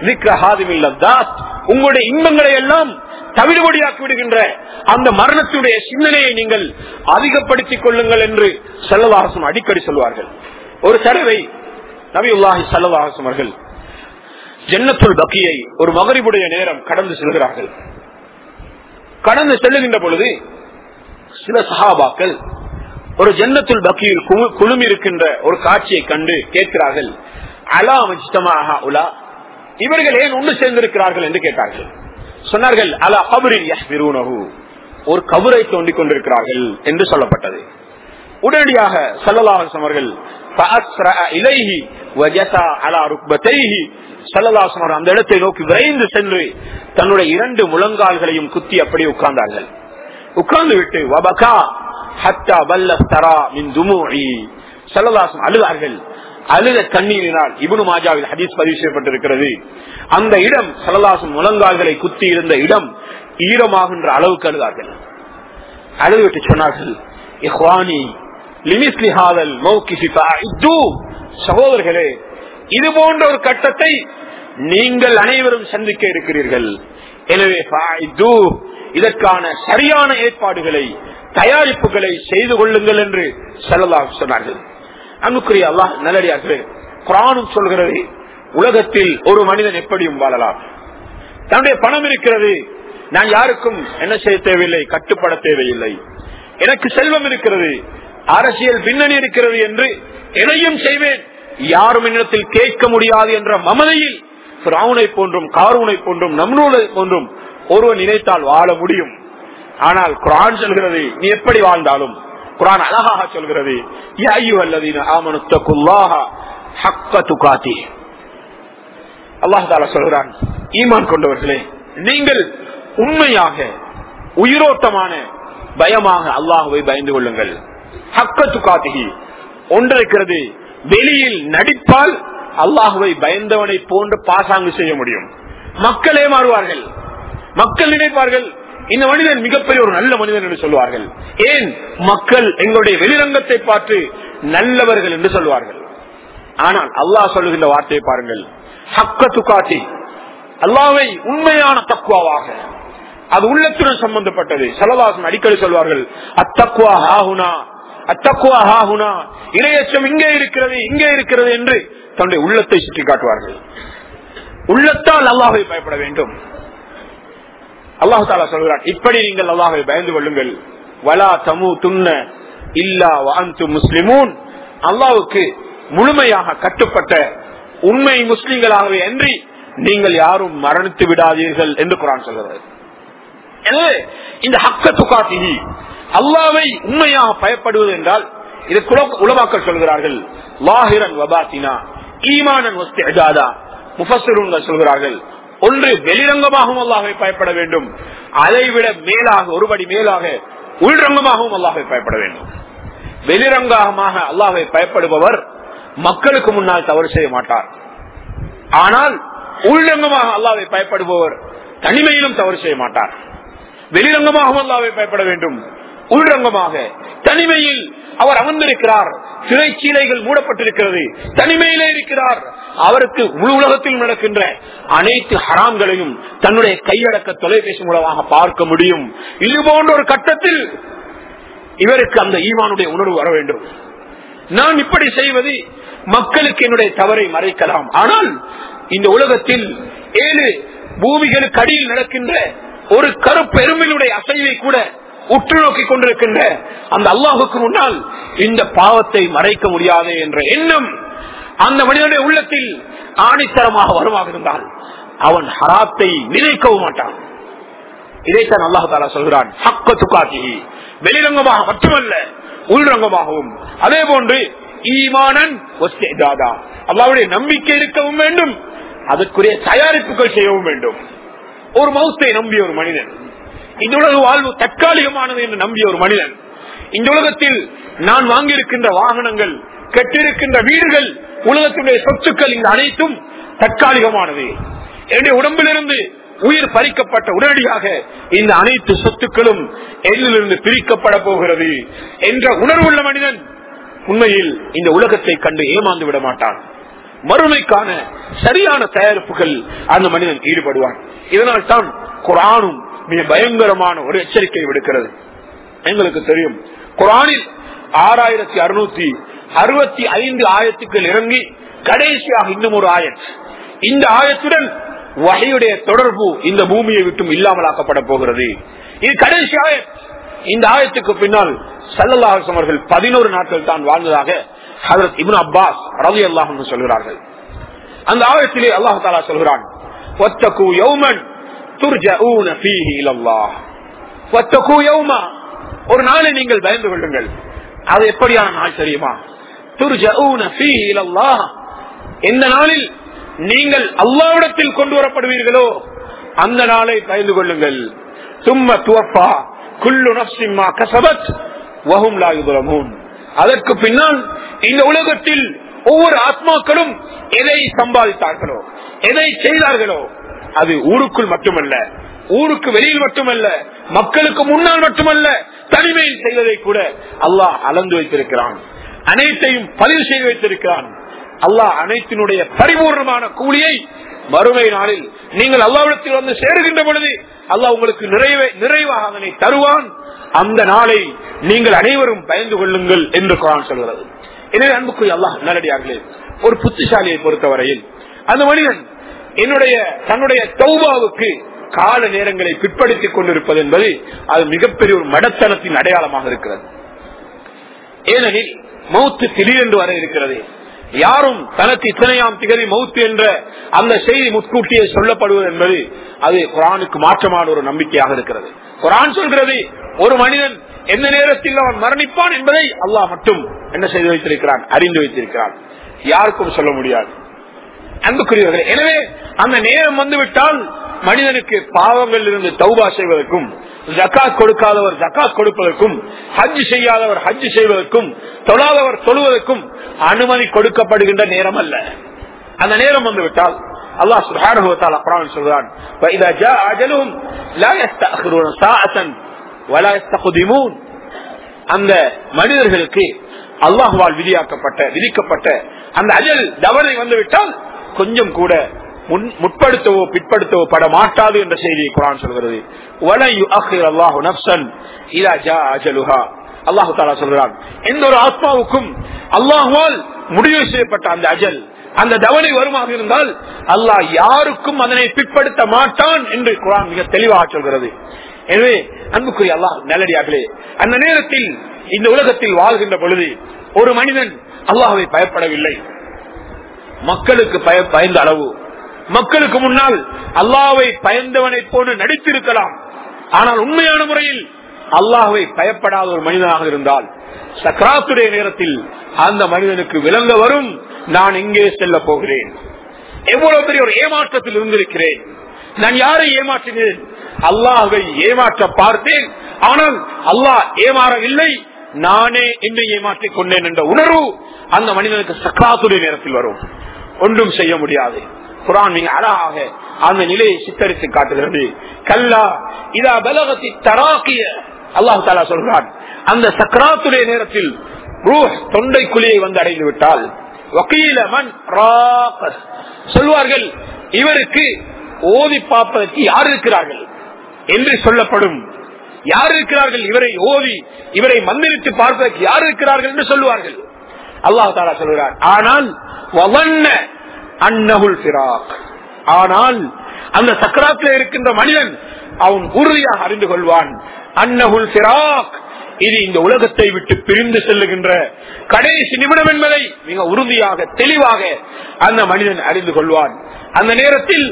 உங்களுடைய இன்பங்களை எல்லாம் தவிடுபடியாக்கி விடுகின்ற அந்த மரணத்துடைய சிந்தனையை நீங்கள் அதிகப்படுத்திக் கொள்ளுங்கள் என்று செல்லவாசம் அடிக்கடி சொல்வார்கள் ஒரு தடவை நபியுல்லாஹி சல்லவாசம் அவர்கள் ஜன்னத்துல் பக்கியை ஒரு மகரிபுடைய நேரம் கடந்து செல்கிறார்கள் கடந்து செல்லுகின்ற பொழுது சில சஹாபாக்கள் ஒரு ஜன்னத்துல் பக்கியில் குழுமி இருக்கின்ற ஒரு காட்சியை கண்டு கேட்கிறார்கள் அலா மஜ்தமாக உலா இவர்கள் ஏன் ஒன்று சேர்ந்திருக்கிறார்கள் என்று கேட்டார்கள் சொன்னார்கள் அலா கபரில் ஒரு கபரை தோண்டிக் கொண்டிருக்கிறார்கள் என்று சொல்லப்பட்டது உடனடியாக சல்லல்லாஹம் அவர்கள் அந்த இடத்தை நோக்கி விரைந்து சென்று தன்னுடைய இரண்டு முழங்கால்களையும் குத்தி அப்படியே உட்கார்ந்தார்கள் உட்கார்ந்து விட்டு வபகா ஹத்தா வல்ல தரா மின் துமுழி சல்லல்லாசம் அழுதார்கள் அழுத கண்ணீரினால் இபுனு மாஜாவில் ஹதீஸ் பதிவு செய்யப்பட்டிருக்கிறது அந்த இடம் சலலாசம் முழங்கால்களை குத்தி இருந்த இடம் ஈரமாகின்ற அளவுக்கு அழுதார்கள் அழுதுவிட்டு சொன்னார்கள் சகோதரர்களே இது போன்ற ஒரு கட்டத்தை நீங்கள் அனைவரும் சந்திக்க இருக்கிறீர்கள் எனவே இதற்கான சரியான ஏற்பாடுகளை தயாரிப்புகளை செய்து கொள்ளுங்கள் என்று செல்லலாம் சொன்னார்கள் அன்புக்குரிய அல்லாஹ் நல்லடியார்களே குரானும் சொல்கிறது உலகத்தில் ஒரு மனிதன் எப்படியும் வாழலாம் தன்னுடைய பணம் இருக்கிறது நான் யாருக்கும் என்ன செய்ய தேவையில்லை கட்டுப்பட தேவையில்லை எனக்கு செல்வம் இருக்கிறது அரசியல் பின்னணி இருக்கிறது என்று எதையும் செய்வேன் யாரும் என்னிடத்தில் கேட்க முடியாது என்ற மமதையில் ராவனை போன்றும் காரூனை போன்றும் நம்னூலை போன்றும் ஒருவன் நினைத்தால் வாழ முடியும் ஆனால் குரான் சொல்கிறது நீ எப்படி வாழ்ந்தாலும் குரான் அழகாக சொல்கிறது அல்லாஹால சொல்கிறான் ஈமான் கொண்டவர்களே நீங்கள் உண்மையாக உயிரோட்டமான பயமாக அல்லாஹுவை பயந்து கொள்ளுங்கள் ஹக்கத்து காத்திகி ஒன்றிருக்கிறது வெளியில் நடிப்பால் அல்லாஹுவை பயந்தவனை போன்று பாசாங்கு செய்ய முடியும் மக்களே மாறுவார்கள் மக்கள் நினைப்பார்கள் இந்த மனிதன் மிகப்பெரிய ஒரு நல்ல மனிதன் என்று சொல்வார்கள் ஏன் மக்கள் எங்களுடைய வெளிரங்கத்தை பார்த்து நல்லவர்கள் என்று சொல்வார்கள் ஆனால் அல்லாஹ் சொல்லுகின்ற வார்த்தையை பாருங்கள் ஹக்கத்து காட்டி அல்லாவை உண்மையான தக்குவாவாக அது உள்ளத்துடன் சம்பந்தப்பட்டது சலவாசன் அடிக்கடி சொல்வார்கள் அத்தக்குவா ஹாகுனா அத்தக்குவா ஹாகுனா இரையச்சம் இங்கே இருக்கிறது இங்கே இருக்கிறது என்று தன்னுடைய உள்ளத்தை சுட்டி காட்டுவார்கள் உள்ளத்தால் அல்லாஹை பயப்பட வேண்டும் அல்லாஹு தாலா சொல்கிறான் இப்படி நீங்கள் அல்லாஹை பயந்து கொள்ளுங்கள் வலா தமு துண்ண இல்லா வாந்து முஸ்லிமூன் அல்லாவுக்கு முழுமையாக கட்டுப்பட்ட உண்மை முஸ்லிம்களாகவே அன்றி நீங்கள் யாரும் மரணித்து விடாதீர்கள் என்று குரான் சொல்கிறது எனவே இந்த ஹக்க துக்காத்தி அல்லாவை உண்மையாக பயப்படுவது என்றால் இது குல- உலமாக்கள் சொல்கிறார்கள் லாஹிரன் வபாத்தினா ஈமானன் வஸ்திஅஜாதா முஃபஸ்ஸிரூன்கள் சொல்கிறார்கள் ஒன்று வெளிரங்கமாகவும் அல்லாஹை பயப்பட வேண்டும் அதைவிட மேலாக ஒருபடி மேலாக உள்ரங்கமாகவும் அல்லாஹை பயப்பட வேண்டும் வெளிரங்கமாக அல்லாஹை பயப்படுபவர் மக்களுக்கு முன்னால் தவறு செய்ய மாட்டார் ஆனால் உள்ரங்கமாக அல்லாவை பயப்படுபவர் தனிமையிலும் தவறு செய்ய மாட்டார் வெளிரங்கமாகவும் அல்லாவை பயப்பட வேண்டும் உள்ரங்கமாக தனிமையில் அவர் அமர்ந்திருக்கிறார் சிறைச்சீலைகள் மூடப்பட்டிருக்கிறது தனிமையிலே இருக்கிறார் அவருக்கு முழு உலகத்தில் நடக்கின்ற அனைத்து ஹராம்களையும் தன்னுடைய கையடக்க தொலைபேசி மூலமாக பார்க்க முடியும் இது போன்ற ஒரு கட்டத்தில் இவருக்கு அந்த ஈமானுடைய உணர்வு வர வேண்டும் நான் இப்படி செய்வது மக்களுக்கு என்னுடைய தவறை மறைக்கலாம் ஆனால் இந்த உலகத்தில் ஏழு பூமிகளுக்கு அடியில் நடக்கின்ற ஒரு கருப்பெருமினுடைய அசைவை கூட உற்று நோக்கி கொண்டிருக்கின்ற அந்த அல்லாஹுக்கு முன்னால் இந்த பாவத்தை மறைக்க முடியாது என்ற எண்ணம் அந்த மனிதனுடைய உள்ளத்தில் ஆணித்தரமாக வருமாக இருந்தால் அவன் ஹராத்தை நினைக்கவும் மாட்டான் இதைத்தான் அல்லாஹு தாலா சொல்கிறான் ஹக்க துக்காத்தி வெளிரங்கமாக மட்டுமல்ல உள்ரங்கமாகவும் அதே போன்று ஈமானன் வஸ்தேதாதா. அல்லாஹ்வுடைய நம்பிக்கை இருக்கவும் வேண்டும் அதற்குரிய தயாரிப்புகள் செய்யவும் வேண்டும் ஒரு மௌத்தை நம்பிய ஒரு மனிதன் இந்த உலக வாழ்வு தற்காலிகமானது என்று நம்பிய ஒரு மனிதன் இந்த உலகத்தில் நான் வாங்கியிருக்கின்ற வாகனங்கள் கட்டிருக்கின்ற வீடுகள் உலகத்துடைய சொத்துக்கள் இந்த அனைத்தும் தற்காலிகமானது என்னுடைய உடம்பிலிருந்து உயிர் பறிக்கப்பட்ட உடனடியாக இந்த அனைத்து சொத்துக்களும் எண்ணிலிருந்து பிரிக்கப்பட போகிறது என்ற உணர்வுள்ள மனிதன் உண்மையில் இந்த உலகத்தை கண்டு ஏமாந்து விட மாட்டான் மறுமைக்கான சரியான தயாரிப்புகள் அந்த மனிதன் ஈடுபடுவான் இதனால் தான் குரானும் மிக பயங்கரமான ஒரு எச்சரிக்கை விடுக்கிறது எங்களுக்கு தெரியும் குரானில் ஆறாயிரத்தி அறுநூத்தி அறுபத்தி ஐந்து ஆயத்துக்கள் இறங்கி கடைசியாக இன்னும் ஒரு ஆயத் இந்த ஆயத்துடன் வகையுடைய தொடர்பு இந்த பூமியை விட்டும் இல்லாமலாக்கப்பட போகிறது இது கடைசி ஆயத் இந்த ஆயத்துக்கு பின்னால் சல்லல்லாஹம் அவர்கள் பதினோரு நாட்கள் தான் வாழ்ந்ததாக ஹதரத் இப்னு அப்பாஸ் ரவி அல்லாஹ் சொல்கிறார்கள் அந்த ஆயத்திலே அல்லாஹ் தாலா சொல்கிறான் "வத்தகு யௌமன் துர்ஜஊன ஃபீஹி இலல்லாஹ்." வத்தகு யௌமா ஒரு நாளை நீங்கள் பயந்து கொள்ளுங்கள் அது எப்படியான நாள் தெரியுமா துர்ஜஊன ஃபீஹி இலல்லாஹ். எந்த நாளில் நீங்கள் அல்லாவிடத்தில் கொண்டு வரப்படுவீர்களோ அந்த நாளை பயந்து கொள்ளுங்கள் சும்ம துவப்பா குல்லு நப்சிம்மா கசபத் வஹும் லா யுظلمون. அதற்கு பின்னால் இந்த உலகத்தில் ஒவ்வொரு ஆத்மாக்களும் எதை சம்பாதித்தார்களோ எதை செய்தார்களோ அது ஊருக்குள் மட்டுமல்ல ஊருக்கு வெளியில் மட்டுமல்ல மக்களுக்கு முன்னால் மட்டுமல்ல தனிமையில் செய்வதை கூட அல்லாஹ் அளந்து வைத்திருக்கிறான் அனைத்தையும் பதிவு செய்து வைத்திருக்கிறான் அல்லாஹ் அனைத்தினுடைய பரிபூர்ணமான கூலியை மறுமை நாளில் நீங்கள் அல்லாவிடத்தில் வந்து சேருகின்ற பொழுது அல்லாஹ் உங்களுக்கு நிறைவே நிறைவாக அதனை தருவான் அந்த நாளை நீங்கள் அனைவரும் பயந்து கொள்ளுங்கள் என்று குரான் சொல்கிறது எனவே அன்புக்குரிய அல்லாஹ் நல்லடியார்களே ஒரு புத்திசாலியை பொறுத்தவரையில் அந்த மனிதன் என்னுடைய தன்னுடைய தௌபாவுக்கு கால நேரங்களை பிற்படுத்திக் கொண்டிருப்பது என்பது அது மிகப்பெரிய ஒரு மடத்தனத்தின் அடையாளமாக இருக்கிறது ஏனெனில் மௌத்து திடீரென்று வர இருக்கிறது யாரும் தனக்கு இத்தனையாம் திகதி மௌத்து என்ற அந்த செய்தி முன்கூட்டியே சொல்லப்படுவது என்பது அது குரானுக்கு மாற்றமான ஒரு நம்பிக்கையாக இருக்கிறது குரான் சொல்கிறது ஒரு மனிதன் எந்த நேரத்தில் அவன் மரணிப்பான் என்பதை அல்லாஹ் மட்டும் என்ன செய்து வைத்திருக்கிறான் அறிந்து வைத்திருக்கிறான் யாருக்கும் சொல்ல முடியாது அன்புக்குரியவர்களே எனவே அந்த நேரம் வந்துவிட்டால் மனிதனுக்கு பாவங்கள் இருந்து தௌபா செய்வதற்கும் ஜக்காத் கொடுக்காதவர் ஜக்காத் கொடுப்பதற்கும் ஹஜ் செய்யாதவர் ஹஜ் செய்வதற்கும் தொழாதவர் தொழுவதற்கும் அனுமதி கொடுக்கப்படுகின்ற நேரம் அல்ல அந்த நேரம் வந்துவிட்டால் அல்லாஹ் சுப்ஹானஹு வ தஆலா குர்ஆன் சொல்றான் فاذا جاء اجلهم لا يستأخرون ساعه ولا يستقدمون அந்த மனிதர்களுக்கு அல்லாஹுவால் விதியாக்கப்பட்ட விதிக்கப்பட்ட அந்த அஜல் தவறை வந்துவிட்டால் கொஞ்சம் கூட முன் முற்படுத்தவோ பிற்படுத்தவோ பட மாட்டாது என்ற செய்தியை குரான் சொல்கிறது அல்லாஹு நப்சன் இதா ஜா அஜலுஹா அல்லாஹு தாலா சொல்கிறான் எந்த ஒரு ஆத்மாவுக்கும் அல்லாஹுவால் முடிவு செய்யப்பட்ட அந்த அஜல் அந்த தவணை வருமாக இருந்தால் அல்லாஹ் யாருக்கும் அதனை பிற்படுத்த மாட்டான் என்று குரான் மிக தெளிவாக சொல்கிறது எனவே அன்புக்குரிய அல்லாஹ் நல்லடியார்களே அந்த நேரத்தில் இந்த உலகத்தில் வாழ்கின்ற பொழுது ஒரு மனிதன் அல்லாஹுவை பயப்படவில்லை மக்களுக்கு பய- பயந்த அளவு மக்களுக்கு முன்னால் அல்லாவை பயந்தவனை போன்று நடித்திருக்கலாம் ஆனால் உண்மையான முறையில் அல்லாஹுவை பயப்படாத ஒரு மனிதனாக இருந்தால் சக்ராத்துடைய நேரத்தில் அந்த மனிதனுக்கு விளங்க வரும் நான் எங்கே செல்ல போகிறேன் எவ்வளவு பெரிய ஒரு ஏமாற்றத்தில் இருந்திருக்கிறேன் நான் யாரை ஏமாற்றினேன் அல்லாஹை ஏமாற்ற பார்த்தேன் ஆனால் அல்லாஹ் ஏமாறவில்லை நானே என்னை ஏமாற்றிக் கொண்டேன் என்ற உணர்வு அந்த மனிதனுக்கு சக்ராத்துடைய நேரத்தில் வரும் ஒன்றும் செய்ய முடியாது குரான் மிக அழகாக அந்த நிலையை சித்தரித்து காட்டுகிறது கல்லா இதா பலகத்தி தராக்கிய அல்லாஹு தாலா சொல்றான் அந்த சக்கராத்துடைய நேரத்தில் ரூஹ் தொண்டை குழியை வந்து அடைந்து விட்டால் வக்கீல மண் ராக்கஸ். சொல்வார்கள் இவருக்கு ஓதி பார்ப்பதற்கு யார் இருக்கிறார்கள் என்று சொல்லப்படும் யார் இருக்கிறார்கள் இவரை ஓதி இவரை மந்திரித்து பார்ப்பதற்கு யார் இருக்கிறார்கள் என்று சொல்லுவார்கள் அல்லாஹ் தாலா சொல்கிறார் ஆனால் வவன்ன அன்னகுல் பிராக் ஆனால் அந்த சக்கராத்தில் இருக்கின்ற மனிதன் அவன் உறுதியாக அறிந்து கொள்வான் அன்னகுல் பிராக் இது இந்த உலகத்தை விட்டு பிரிந்து செல்லுகின்ற கடைசி நிமிடம் என்பதை மிக உறுதியாக தெளிவாக அந்த மனிதன் அறிந்து கொள்வான் அந்த நேரத்தில்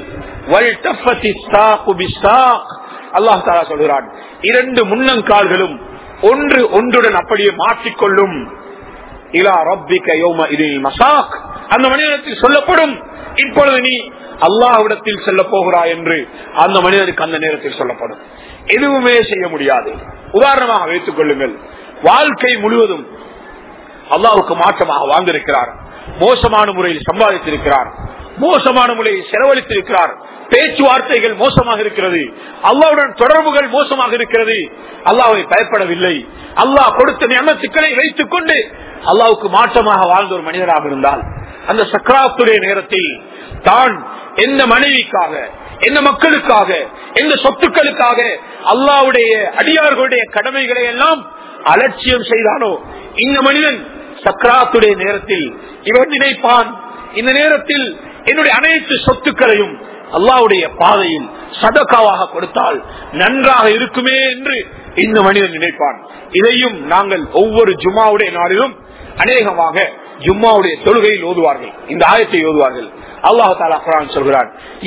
அல்லாஹ் தாலா சொல்கிறான் இரண்டு முன்னங்கால்களும் ஒன்று ஒன்றுடன் அப்படியே மாற்றிக்கொள்ளும் இலா ரப்பிக்க யோம இதில் மசாக் அந்த மனிதனத்தில் சொல்லப்படும் இப்பொழுது நீ அல்லாஹ்விடத்தில் செல்ல போகிறாய் என்று அந்த மனிதனுக்கு அந்த நேரத்தில் சொல்லப்படும் எதுவுமே செய்ய முடியாது உதாரணமாக வைத்துக் கொள்ளுங்கள் வாழ்க்கை முழுவதும் அல்லாவுக்கு மாற்றமாக வாழ்ந்திருக்கிறார் மோசமான முறையில் சம்பாதித்திருக்கிறார் மோசமான முறையில் செலவழித்திருக்கிறார் பேச்சுவார்த்தைகள் மோசமாக இருக்கிறது அல்லாவுடன் தொடர்புகள் மோசமாக இருக்கிறது அல்லாவை பயப்படவில்லை அல்லாஹ் கொடுத்த நியமத்துக்களை வைத்துக் கொண்டு அல்லாவுக்கு மாற்றமாக வாழ்ந்த ஒரு மனிதராக இருந்தால் அந்த சக்கராத்துடைய நேரத்தில் தான் எந்த மனைவிக்காக எந்த மக்களுக்காக எந்த சொத்துக்களுக்காக அல்லாவுடைய அடியார்களுடைய கடமைகளை எல்லாம் அலட்சியம் செய்தானோ இந்த மனிதன் சக்கராத்துடைய நேரத்தில் இவன் நினைப்பான் இந்த நேரத்தில் என்னுடைய அனைத்து சொத்துக்களையும் அல்லாவுடைய பாதையில் சதக்காவாக கொடுத்தால் நன்றாக இருக்குமே என்று இந்த மனிதன் நினைப்பான் இதையும் நாங்கள் ஒவ்வொரு ஜும்மாவுடைய நாளிலும் அநேகமாக ஜும்மாவுடைய தொழுகையில் ஓதுவார்கள் இந்த ஆயத்தை ஓதுவார்கள் அல்லாஹு தாலா குரான் சொல்கிறான்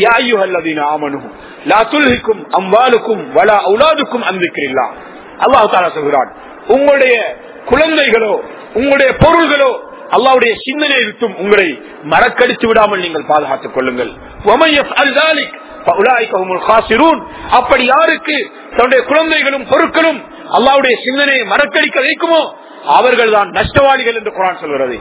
துல்கிக்கும் அம்பாலுக்கும் வலா உலாதுக்கும் அந்திக்கிறீங்களா அல்லாஹு தாலா சொல்கிறான் உங்களுடைய குழந்தைகளோ உங்களுடைய பொருள்களோ அல்லாவுடைய சிந்தனை விட்டும் உங்களை மறக்கடித்து விடாமல் நீங்கள் பாதுகாத்துக் கொள்ளுங்கள் அப்படி யாருக்கு தன்னுடைய குழந்தைகளும் பொருட்களும் அல்லாவுடைய சிந்தனையை மறக்கடிக்க வைக்குமோ அவர்கள் தான் நஷ்டவாளிகள் என்று குரான் சொல்கிறது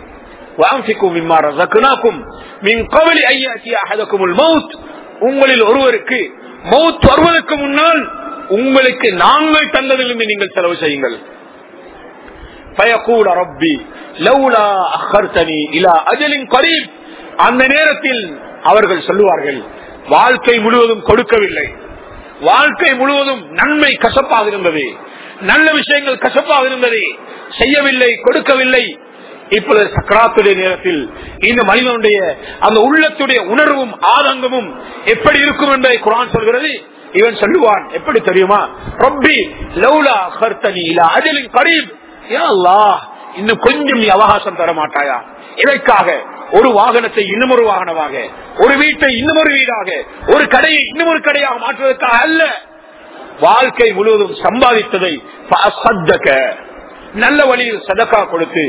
உங்களில் ஒருவருக்கு மவுத் வருவதற்கு முன்னால் உங்களுக்கு நாங்கள் தந்ததிலிருந்து நீங்கள் செலவு செய்யுங்கள் பயக்கூட ரப்பி லவுலா அஹர்தனி இலா அஜலின் கரீப் அந்த நேரத்தில் அவர்கள் சொல்லுவார்கள் வாழ்க்கை முழுவதும் கொடுக்கவில்லை வாழ்க்கை முழுவதும் நன்மை கசப்பாக இருந்தது நல்ல விஷயங்கள் கசப்பாக இருந்தது செய்யவில்லை கொடுக்கவில்லை இப்பொழுது சக்கராத்துடைய நேரத்தில் இந்த மனிதனுடைய அந்த உள்ளத்துடைய உணர்வும் ஆதங்கமும் எப்படி இருக்கும் என்பதை குரான் சொல்கிறது இவன் சொல்லுவான் எப்படி தெரியுமா ரொம்பி லவுலா ஹர்த்தனி இல்ல அஜலின் கரீப் இன்னும் கொஞ்சம் நீ அவகாசம் தர மாட்டாயா இதற்காக ஒரு வாகனத்தை இன்னும் ஒரு வாகனமாக ஒரு வீட்டை இன்னும் ஒரு வீடாக ஒரு கடையை இன்னும் ஒரு கடையாக மாற்றுவதற்காக அல்ல வாழ்க்கை முழுவதும் சம்பாதித்ததை நல்ல வழியில் சதக்கா கொடுத்து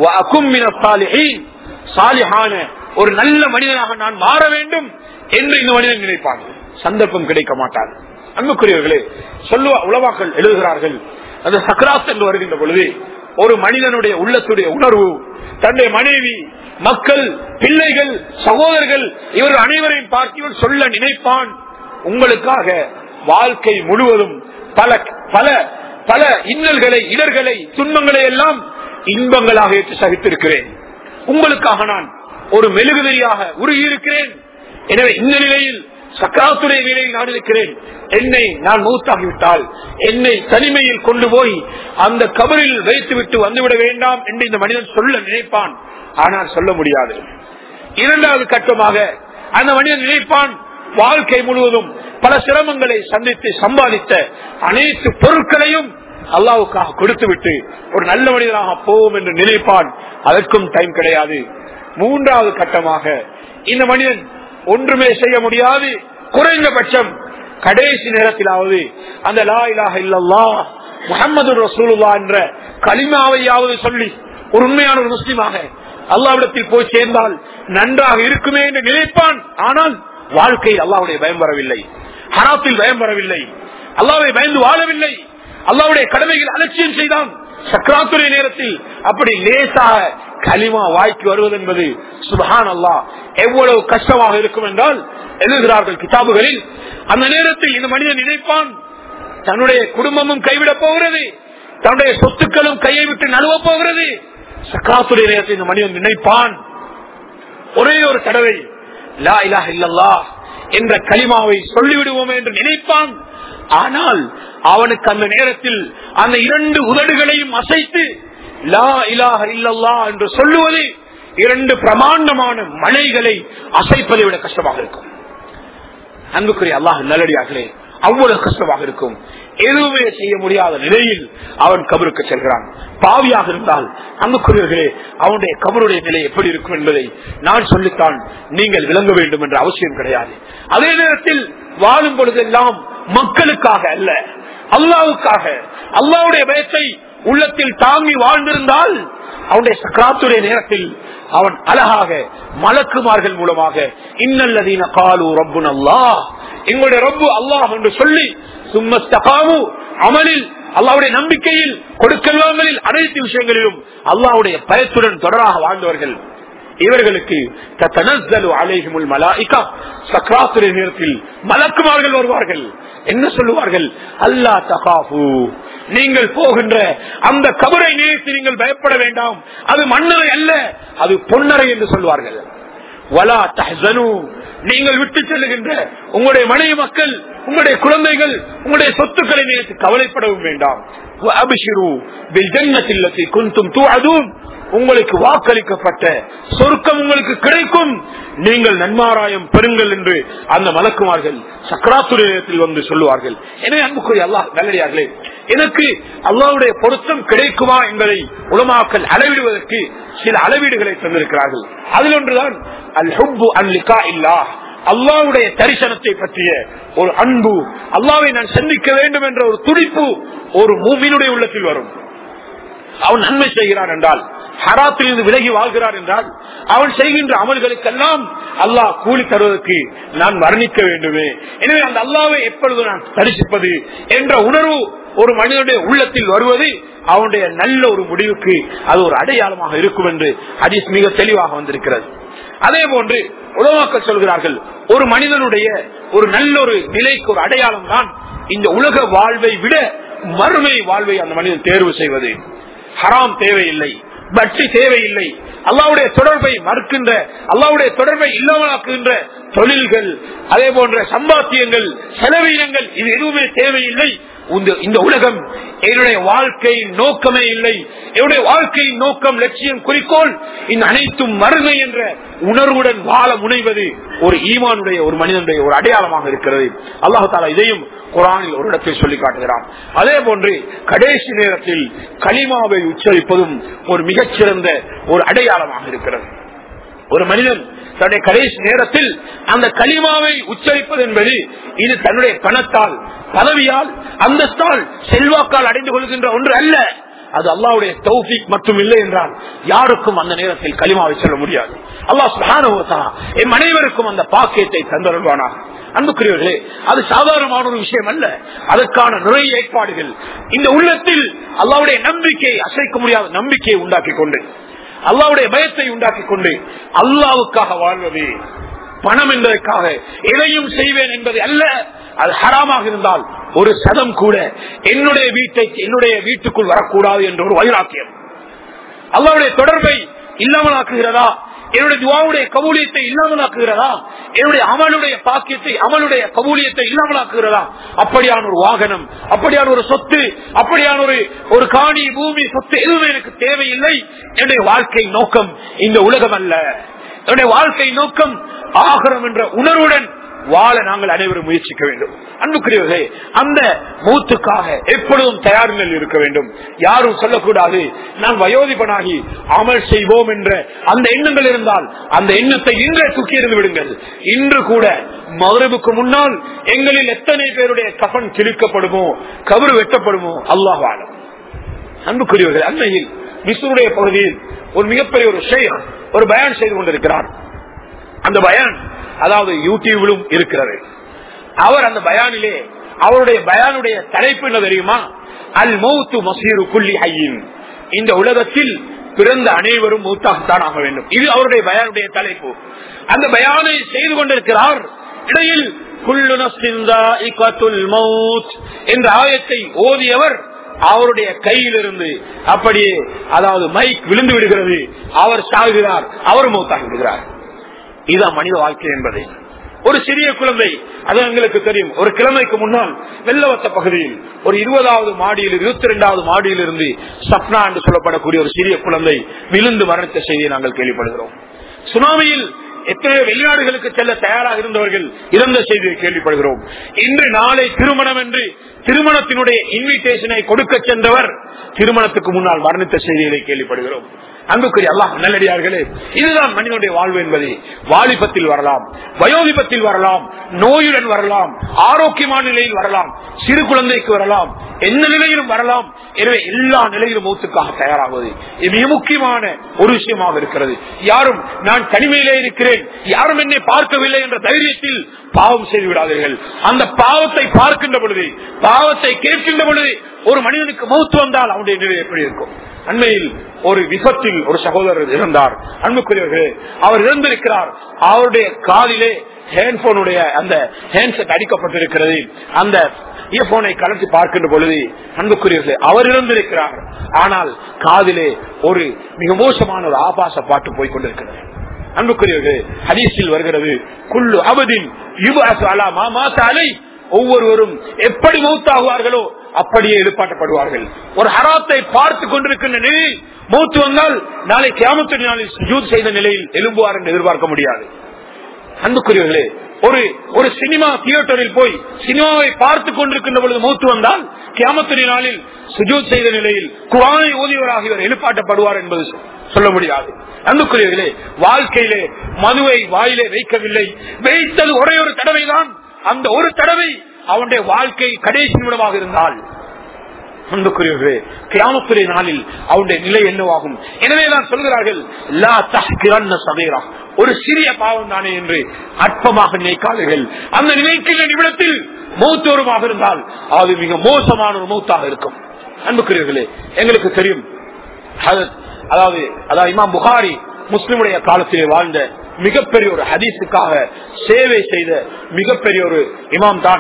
சாலிஹான ஒரு நல்ல மனிதனாக நான் மாற வேண்டும் என்று இந்த மனிதன் நினைப்பாங்க சந்தர்ப்பம் கிடைக்க மாட்டார் அன்புக்குரியவர்களே சொல்லுவா உளவாக்கள் எழுதுகிறார்கள் அந்த சக்கராத் என்று வருகின்ற பொழுது ஒரு மனிதனுடைய உள்ளத்துடைய உணர்வு தன்னுடைய மனைவி மக்கள் பிள்ளைகள் சகோதரர்கள் இவர்கள் அனைவரையும் பார்த்து சொல்ல நினைப்பான் உங்களுக்காக வாழ்க்கை முழுவதும் பல பல பல இன்னல்களை இடர்களை துன்பங்களை எல்லாம் இன்பங்களாக ஏற்று சகித்திருக்கிறேன் உங்களுக்காக நான் ஒரு மெழுகுதிரியாக உருகியிருக்கிறேன் எனவே இந்த நிலையில் சக்கராத்துடைய நிலையில் நான் இருக்கிறேன் என்னை நான் மூத்தாகிவிட்டால் என்னை தனிமையில் கொண்டு போய் அந்த கபரில் வைத்துவிட்டு வந்துவிட வேண்டாம் என்று இந்த மனிதன் சொல்ல நினைப்பான் ஆனால் சொல்ல முடியாது இரண்டாவது கட்டமாக அந்த மனிதன் நினைப்பான் வாழ்க்கை முழுவதும் பல சிரமங்களை சந்தித்து சம்பாதித்த அனைத்து பொருட்களையும் அல்லாவுக்காக கொடுத்து விட்டு ஒரு நல்ல மனிதனாக போவோம் என்று நினைப்பான் அதற்கும் டைம் கிடையாது மூன்றாவது கட்டமாக இந்த மனிதன் ஒன்றுமே செய்ய முடியாது குறைந்தபட்சம் கடைசி நேரத்திலாவது அந்த லா இலாக இல்லல்லா முகமது ரசூலுல்லா என்ற களிமாவையாவது சொல்லி ஒரு உண்மையான ஒரு முஸ்லீமாக அல்லாவிடத்தில் போய் சேர்ந்தால் நன்றாக இருக்குமே என்று நினைப்பான் ஆனால் வாழ்க்கையில் அல்லாவுடைய பயம் வரவில்லை ஹராத்தில் பயம் வரவில்லை அல்லாவை பயந்து வாழவில்லை அல்லாவுடைய கடமைகள் அலட்சியம் செய்தான் சக்கராத்துறை நேரத்தில் அப்படி லேசாக களிமா வாய்க்கு வருவது என்பது சுபஹான் அல்லாஹ் எவ்வளவு கஷ்டமாக இருக்கும் என்றால் எழுதுகிறார்கள் கிதாபுகளில் அந்த நேரத்தில் இந்த மனிதன் நினைப்பான் தன்னுடைய குடும்பமும் கைவிடப் போகிறது தன்னுடைய சொத்துக்களும் கையை விட்டு நழுவ போகிறது சக்கராத்துடைய நேரத்தில் இந்த மனிதன் நினைப்பான் ஒரே ஒரு தடவை லா இலாஹ இல்லல்லாஹ் என்ற களிமாவை சொல்லிவிடுவோம் என்று நினைப்பான் ஆனால் அவனுக்கு அந்த நேரத்தில் அந்த இரண்டு உதடுகளையும் அசைத்து லா இலாஹ இல்லல்லா என்று சொல்லுவது இரண்டு பிரமாண்டமான மலைகளை அசைப்பதை விட கஷ்டமாக இருக்கும் அன்புக்குரிய அல்லாஹ் நல்லடியார்களே அவ்வளவு கஷ்டமாக இருக்கும் எதுவுமே செய்ய முடியாத நிலையில் அவன் கபருக்கு செல்கிறான் பாவியாக இருந்தால் அன்புக்குரியவர்களே அவனுடைய கபருடைய நிலை எப்படி இருக்கும் என்பதை நான் சொல்லித்தான் நீங்கள் விளங்க வேண்டும் என்ற அவசியம் கிடையாது அதே நேரத்தில் வாழும் பொழுதெல்லாம் மக்களுக்காக அல்ல அல்லாவுக்காக அல்லாவுடைய பயத்தை உள்ளத்தில் தாங்கி வாழ்ந்திருந்தால் அவனுடைய சக்கராத்துடைய நேரத்தில் அவன் அழகாக மலக்குமார்கள் மூலமாக இன்னல்லதீன காலு ரப்புன் அல்லாஹ் எங்களுடைய ரப்பு அல்லாஹ் என்று சொல்லி சும்மஸ்தகாமு அமலில் அல்லாவுடைய நம்பிக்கையில் கொடுக்கல்லாமலில் அனைத்து விஷயங்களிலும் அல்லாவுடைய பயத்துடன் தொடராக வாழ்ந்தவர்கள் இவர்களுக்கு தத்தனஸ்ஸலு அலைஹிமுல் மலாயிகா சக்ராத்துடைய நேரத்தில் மலக்குமார்கள் வருவார்கள் என்ன சொல்லுவார்கள் அல்லா தகாஃபு நீங்கள் போகின்ற அந்த கபரை நினைத்து நீங்கள் பயப்பட வேண்டாம் அது மண்ணறை அல்ல அது பொன்னறை என்று சொல்வார்கள் வலா தஹ்சனு நீங்கள் விட்டு செல்லுகின்ற உங்களுடைய மனைவி மக்கள் உங்களுடைய குழந்தைகள் உங்களுடைய சொத்துக்களை நினைத்து கவலைப்படவும் வேண்டாம் அபிஷிரு பில் ஜன்னத்தில்லத்தை குந்தும் தூஅதூன் உங்களுக்கு வாக்களிக்கப்பட்ட சொர்க்கம் உங்களுக்கு கிடைக்கும் நீங்கள் நன்மாராயம் பெறுங்கள் என்று அந்த மலக்குமார்கள் சக்கராத்துரியத்தில் வந்து சொல்லுவார்கள் எனவே அன்புக்குரிய அல்லாஹ் நல்லடியார்களே எனக்கு அல்லாவுடைய பொருத்தம் கிடைக்குமா என்பதை உலமாக்கல் அளவிடுவதற்கு சில அளவீடுகளை தந்திருக்கிறார்கள் அதில் ஒன்றுதான் அல் ஹுப்பு அல் லிகா இல்லா அல்லாவுடைய தரிசனத்தை பற்றிய ஒரு அன்பு அல்லாவை நான் சந்திக்க வேண்டும் என்ற ஒரு துடிப்பு ஒரு மூவினுடைய உள்ளத்தில் வரும் அவன் நன்மை செய்கிறான் என்றால் ஹராத்திலிருந்து விலகி வாழ்கிறான் என்றால் அவன் செய்கின்ற அமல்களுக்கெல்லாம் அல்லாஹ் கூலி தருவதற்கு நான் வர்ணிக்க வேண்டுமே எனவே அந்த அல்லாவை எப்பொழுது நான் தரிசிப்பது என்ற உணர்வு ஒரு மனிதனுடைய உள்ளத்தில் வருவது அவனுடைய நல்ல ஒரு முடிவுக்கு அது ஒரு அடையாளமாக இருக்கும் என்று ஹதீஸ் மிக தெளிவாக வந்திருக்கிறது அதே போன்று உலமாக்கள் சொல்கிறார்கள் ஒரு மனிதனுடைய ஒரு நல்ல ஒரு நிலைக்கு ஒரு அடையாளம் தான் இந்த உலக வாழ்வை விட மறுமை வாழ்வை அந்த மனிதன் தேர்வு செய்வது ஹராம் தேவையில்லை பட்சி தேவையில்லை அல்லாவுடைய தொடர்பை மறுக்கின்ற அல்லாவுடைய தொடர்பை இல்லாமலாக்குகின்ற தொழில்கள் அதே போன்ற சம்பாத்தியங்கள் செலவீனங்கள் இது எதுவுமே தேவையில்லை இந்த உலகம் என்னுடைய வாழ்க்கையின் நோக்கமே இல்லை என்னுடைய வாழ்க்கையின் நோக்கம் லட்சியம் குறிக்கோள் இந்த அனைத்தும் மறுமை என்ற உணர்வுடன் வாழ முனைவது ஒரு ஈமானுடைய ஒரு மனிதனுடைய ஒரு அடையாளமாக இருக்கிறது அல்லாஹு தாலா இதையும் குரானில் ஒரு இடத்தில் சொல்லி காட்டுகிறான் அதே போன்று கடைசி நேரத்தில் களிமாவை உச்சரிப்பதும் ஒரு மிகச்சிறந்த ஒரு அடையாளமாக இருக்கிறது ஒரு மனிதன் தன்னுடைய கடைசி நேரத்தில் அந்த களிமாவை உச்சரிப்பது என்பது இது தன்னுடைய பணத்தால் பதவியால் அந்தஸ்தால் செல்வாக்கால் அடைந்து கொள்கின்ற ஒன்று அல்ல அது அல்லாவுடைய தௌஃபிக் மட்டும் இல்லை என்றால் யாருக்கும் அந்த நேரத்தில் களிமாவை சொல்ல முடியாது அல்லாஹ் சுகானுவத்தா என் அனைவருக்கும் அந்த பாக்கியத்தை தந்தருள்வானா அன்புக்குரியவர்களே அது சாதாரணமான ஒரு விஷயம் அல்ல அதற்கான நிறைய ஏற்பாடுகள் இந்த உள்ளத்தில் அல்லாவுடைய நம்பிக்கையை அசைக்க முடியாத நம்பிக்கையை உண்டாக்கி கொண்டு அல்லாவுடைய பயத்தை உண்டாக்கி கொண்டு அல்லாவுக்காக வாழ்வது பணம் என்பதற்காக எதையும் செய்வேன் என்பது அல்ல அது ஹராமாக இருந்தால் ஒரு சதம் கூட என்னுடைய வீட்டை என்னுடைய வீட்டுக்குள் வரக்கூடாது என்ற ஒரு வைராக்கியம் அல்லாவுடைய தொடர்பை இல்லாமலாக்குகிறதா என்னுடைய துவாவுடைய கபூலியத்தை இல்லாமலாக்குகிறதா என்னுடைய அமலுடைய பாக்கியத்தை அமலுடைய கபூலியத்தை இல்லாமலாக்குகிறதா அப்படியான ஒரு வாகனம் அப்படியான ஒரு சொத்து அப்படியான ஒரு ஒரு காணி பூமி சொத்து எதுவுமே எனக்கு தேவையில்லை என்னுடைய வாழ்க்கை நோக்கம் இந்த உலகம் அல்ல என்னுடைய வாழ்க்கை நோக்கம் ஆகரம் என்ற உணர்வுடன் வாழ நாங்கள் அனைவரும் முயற்சிக்க வேண்டும் அன்புக்குரியவர்களே அந்த மூத்துக்காக எப்பொழுதும் தயார் நிலையில் இருக்க வேண்டும் யாரும் சொல்லக்கூடாது நான் வயோதிபனாகி அமல் செய்வோம் என்ற அந்த எண்ணங்கள் இருந்தால் அந்த எண்ணத்தை இன்றே தூக்கி எறிந்து விடுங்கள் இன்று கூட மகரபுக்கு முன்னால் எங்களில் எத்தனை பேருடைய கஃன் கிழிக்கப்படுமோ கபரு வெட்டப்படுமோ அல்லாஹ் வாழும் அன்புக்குரியவர்கள் அண்மையில் மிஸ்ருடைய பகுதியில் ஒரு மிகப்பெரிய ஒரு ஷேக் ஒரு பயான் செய்து கொண்டிருக்கிறார் அந்த பயான் அதாவது யூடியூபிலும் இருக்கிறது அவர் அந்த பயானிலே அவருடைய பயானுடைய தலைப்பு என்ன தெரியுமா அல் மௌத்து மசீரு குல்லி ஐயின் இந்த உலகத்தில் பிறந்த அனைவரும் மூத்தாகத்தான் ஆக வேண்டும் இது அவருடைய பயானுடைய தலைப்பு அந்த பயானை செய்து கொண்டிருக்கிறார் இடையில் குல்லு நஃப்ஸின் ذائقத்துல் மௌத் என்ற ஆயத்தை ஓதியவர் அவருடைய கையிலிருந்து அப்படியே அதாவது மைக் விழுந்து விடுகிறது அவர் சாகுகிறார் அவர் மௌத்தாகி விடுகிறார் இதுதான் மனித வாழ்க்கை என்பதை ஒரு சிறிய குழந்தை அது எங்களுக்கு தெரியும் ஒரு கிழமைக்கு முன்னால் வெள்ளவத்த பகுதியில் ஒரு இருபதாவது மாடியில் இருபத்தி இரண்டாவது மாடியில் இருந்து சப்னா என்று சொல்லப்படக்கூடிய ஒரு சிறிய குழந்தை விழுந்து மரணித்த செய்தியை நாங்கள் கேள்விப்படுகிறோம் சுனாமியில் எத்தனையோ வெளிநாடுகளுக்கு செல்ல தயாராக இருந்தவர்கள் இறந்த செய்தியை கேள்விப்படுகிறோம் இன்று நாளை திருமணம் என்று திருமணத்தினுடைய இன்விடேஷனை கொடுக்க சென்றவர் திருமணத்துக்கு முன்னால் மரணித்த செய்திகளை கேள்விப்படுகிறோம் அன்புக்குரிய அல்லாஹ் நல்லடியார்களே இதுதான் மனிதனுடைய வாழ்வு என்பது வாலிபத்தில் வரலாம் வயோதிபத்தில் வரலாம் நோயுடன் வரலாம் ஆரோக்கியமான நிலையில் வரலாம் சிறு குழந்தைக்கு வரலாம் எந்த நிலையிலும் வரலாம் எனவே எல்லா நிலையிலும் மூத்துக்காக தயாராகுவது இது மிக முக்கியமான ஒரு விஷயமாக இருக்கிறது யாரும் நான் தனிமையிலே இருக்கிறேன் யாரும் என்னை பார்க்கவில்லை என்ற தைரியத்தில் பாவம் செய்து விடாதீர்கள் அந்த பாவத்தை பார்க்கின்ற பொழுது பாவத்தை கேட்கின்ற பொழுது ஒரு மனிதனுக்கு மௌத்து வந்தால் அவனுடைய நிலை எப்படி இருக்கும் அண்மையில் ஒரு விபத்தில் ஒரு சகோதரர் இறந்தார் அன்புக்குரியவர்களே அவர் இறந்திருக்கிறார் அவருடைய காலிலே ஹேண்ட்போனுடைய அந்த ஹேண்ட்செட் அடிக்கப்பட்டிருக்கிறது அந்த இயர்போனை கலந்து பார்க்கின்ற பொழுது அன்புக்குரியவர்களே அவர் இறந்திருக்கிறார் ஆனால் காதிலே ஒரு மிக மோசமான ஒரு ஆபாச பாட்டு போய் கொண்டிருக்கிறது அன்புக்குரியவர்களே ஹதீஸில் வருகிறது குள்ளு அபதின் அலை ஒவ்வொருவரும் எப்படி மௌத்தாகுவார்களோ அப்படியே எழுப்பாட்டப்படுவார்கள் ஒரு ஹராத்தை பார்த்து கொண்டிருக்கின்ற நிலையில் மூத்து வந்தால் நாளை கியாமத்து நாளில் சுஜூத் செய்த நிலையில் எழும்புவார் என்று எதிர்பார்க்க முடியாது அன்புக்குரியவர்களே ஒரு ஒரு சினிமா தியேட்டரில் போய் சினிமாவை பார்த்து கொண்டிருக்கின்ற பொழுது மூத்து வந்தால் கியாமத்துடைய நாளில் சுஜூத் செய்த நிலையில் குரானை ஓதியவராக இவர் எழுப்பாட்டப்படுவார் என்பது சொல்ல முடியாது அன்புக்குரியவர்களே வாழ்க்கையிலே மனுவை வாயிலே வைக்கவில்லை வைத்தது ஒரே ஒரு தடவை தான் அந்த ஒரு தடவை அவனுடைய வாழ்க்கை கடைசி நிமிடமாக இருந்தால் அன்புக்குரியவர்களே கிராமத்துறை நாளில் அவனுடைய நிலை என்னவாகும் எனவே தான் சொல்கிறார்கள் லா தஹ்கிரன்ன சதீரா ஒரு சிறிய பாவம் தானே என்று அற்பமாக நினைக்காதீர்கள் அந்த நினைக்கின்ற நிமிடத்தில் மூத்தோருமாக இருந்தால் அது மிக மோசமான ஒரு மூத்தாக இருக்கும் அன்புக்குரியவர்களே எங்களுக்கு தெரியும் அது- அதாவது அதாவது இமாம் புகாரி முஸ்லிமுடைய காலத்திலே வாழ்ந்த மிகப்பெரிய ஒரு ஹதீஸுக்காக சேவை செய்த மிகப்பெரிய ஒரு இமாம் தான்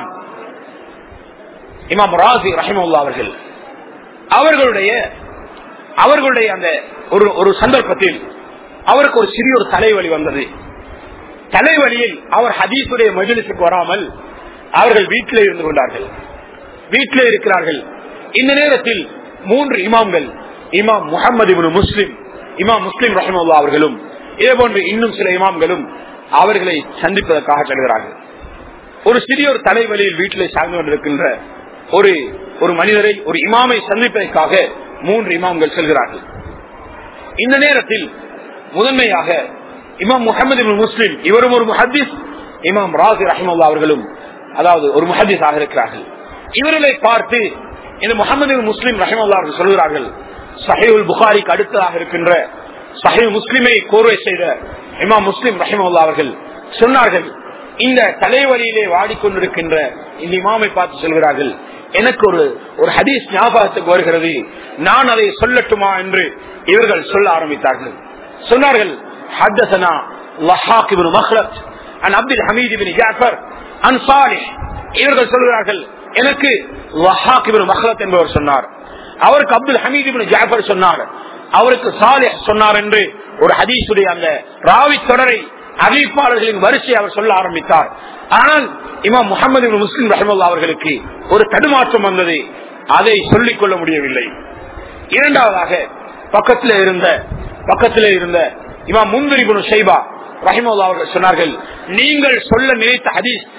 இமாம் ராசி ரஹிமுல்லா அவர்கள் அவர்களுடைய அவர்களுடைய அந்த ஒரு ஒரு சந்தர்ப்பத்தில் அவருக்கு ஒரு சிறிய ஒரு தலைவலி வந்தது தலைவலியில் அவர் ஹதீஸுடைய மஜிலிசுக்கு வராமல் அவர்கள் வீட்டிலே இருந்து கொண்டார்கள் வீட்டிலே இருக்கிறார்கள் இந்த நேரத்தில் மூன்று இமாம்கள் இமாம் முகமது இப்னு முஸ்லிம் இமாம் முஸ்லிம் ரஹமுல்லா அவர்களும் இதே போன்று இன்னும் சில இமாம்களும் அவர்களை சந்திப்பதற்காக செல்கிறார்கள் ஒரு சிறிய ஒரு தலைவலியில் வீட்டிலே சார்ந்து கொண்டிருக்கின்ற ஒரு ஒரு மனிதரை ஒரு இமாமை சந்திப்பதற்காக மூன்று இமாம்கள் செல்கிறார்கள் இந்த நேரத்தில் முதன்மையாக இமாம் முகமது இப்னு முஸ்லிம் இவரும் ஒரு முஹத்திஸ் இமாம் ராசி ரஹமுல்லா அவர்களும் அதாவது ஒரு முஹத்திஸாக இருக்கிறார்கள் இவர்களை பார்த்து இந்த முகமது இப்னு முஸ்லிம் ரஹமுல்லா அவர்கள் சொல்கிறார்கள் சஹீல் புகாரிக்கு அடுத்ததாக இருக்கின்ற சஹீ முஸ்லிமை கோர்வை செய்த இமாம் முஸ்லிம் ரஹமுல்லா அவர்கள் சொன்னார்கள் இந்த தலைவலியிலே வாடிக்கொண்டிருக்கின்ற இந்த இமாமை பார்த்து சொல்கிறார்கள் எனக்கு ஒரு ஒரு ஹதீஸ் ஞாபகத்துக்கு வருகிறது நான் அதை சொல்லட்டுமா என்று இவர்கள் சொல்ல ஆரம்பித்தார்கள் சொன்னார்கள் حدثنا لحاق بن مخلد عن عبد الحميد بن جعفر عن صالح இவர்கள் சொல்கிறார்கள் எனக்கு லஹாக் இப்னு மஹ்லத் என்பவர் சொன்னார் அவருக்கு அப்துல் ஹமீத் இப்னு ஜாஃபர் சொன்னார் அவருக்கு சாலிஹ் சொன்னார் என்று ஒரு ஹதீஸுடைய அந்த ராவி தொடரை அறிவிப்பாளர்களின் வரிசை அவர் சொல்ல ஆரம்பித்தார் ஆனால் இமாம் முகமது முஸ்லிம் ரஹமுல்லா அவர்களுக்கு ஒரு தடுமாற்றம் வந்தது அதை சொல்லிக் கொள்ள முடியவில்லை இரண்டாவதாக பக்கத்தில் இருந்த பக்கத்தில் இருந்த இமாம் முந்திரி குணு ஷைபா ரஹிமுல்லா அவர்கள் சொன்னார்கள் நீங்கள் சொல்ல நினைத்த ஹதீஸ்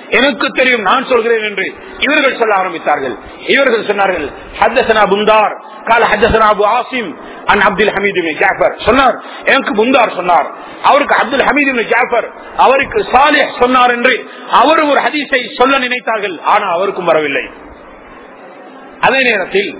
எனக்கு தெரியும் நான் சொல்கிறேன் என்று இவர்கள் சொல்ல ஆரம்பித்தார்கள் இவர்கள் சொன்னார்கள் ஹத்தசனா புந்தார் கால ஹத்தசனா அபு ஆசிம் அன் அப்துல் ஹமீது ஜாஃபர் சொன்னார் எனக்கு புந்தார் சொன்னார் அவருக்கு அப்துல் ஹமீது ஜாஃபர் அவருக்கு சாலே சொன்னார் என்று அவர் ஒரு ஹதீஸை சொல்ல நினைத்தார்கள் ஆனா அவருக்கும் வரவில்லை அதே நேரத்தில்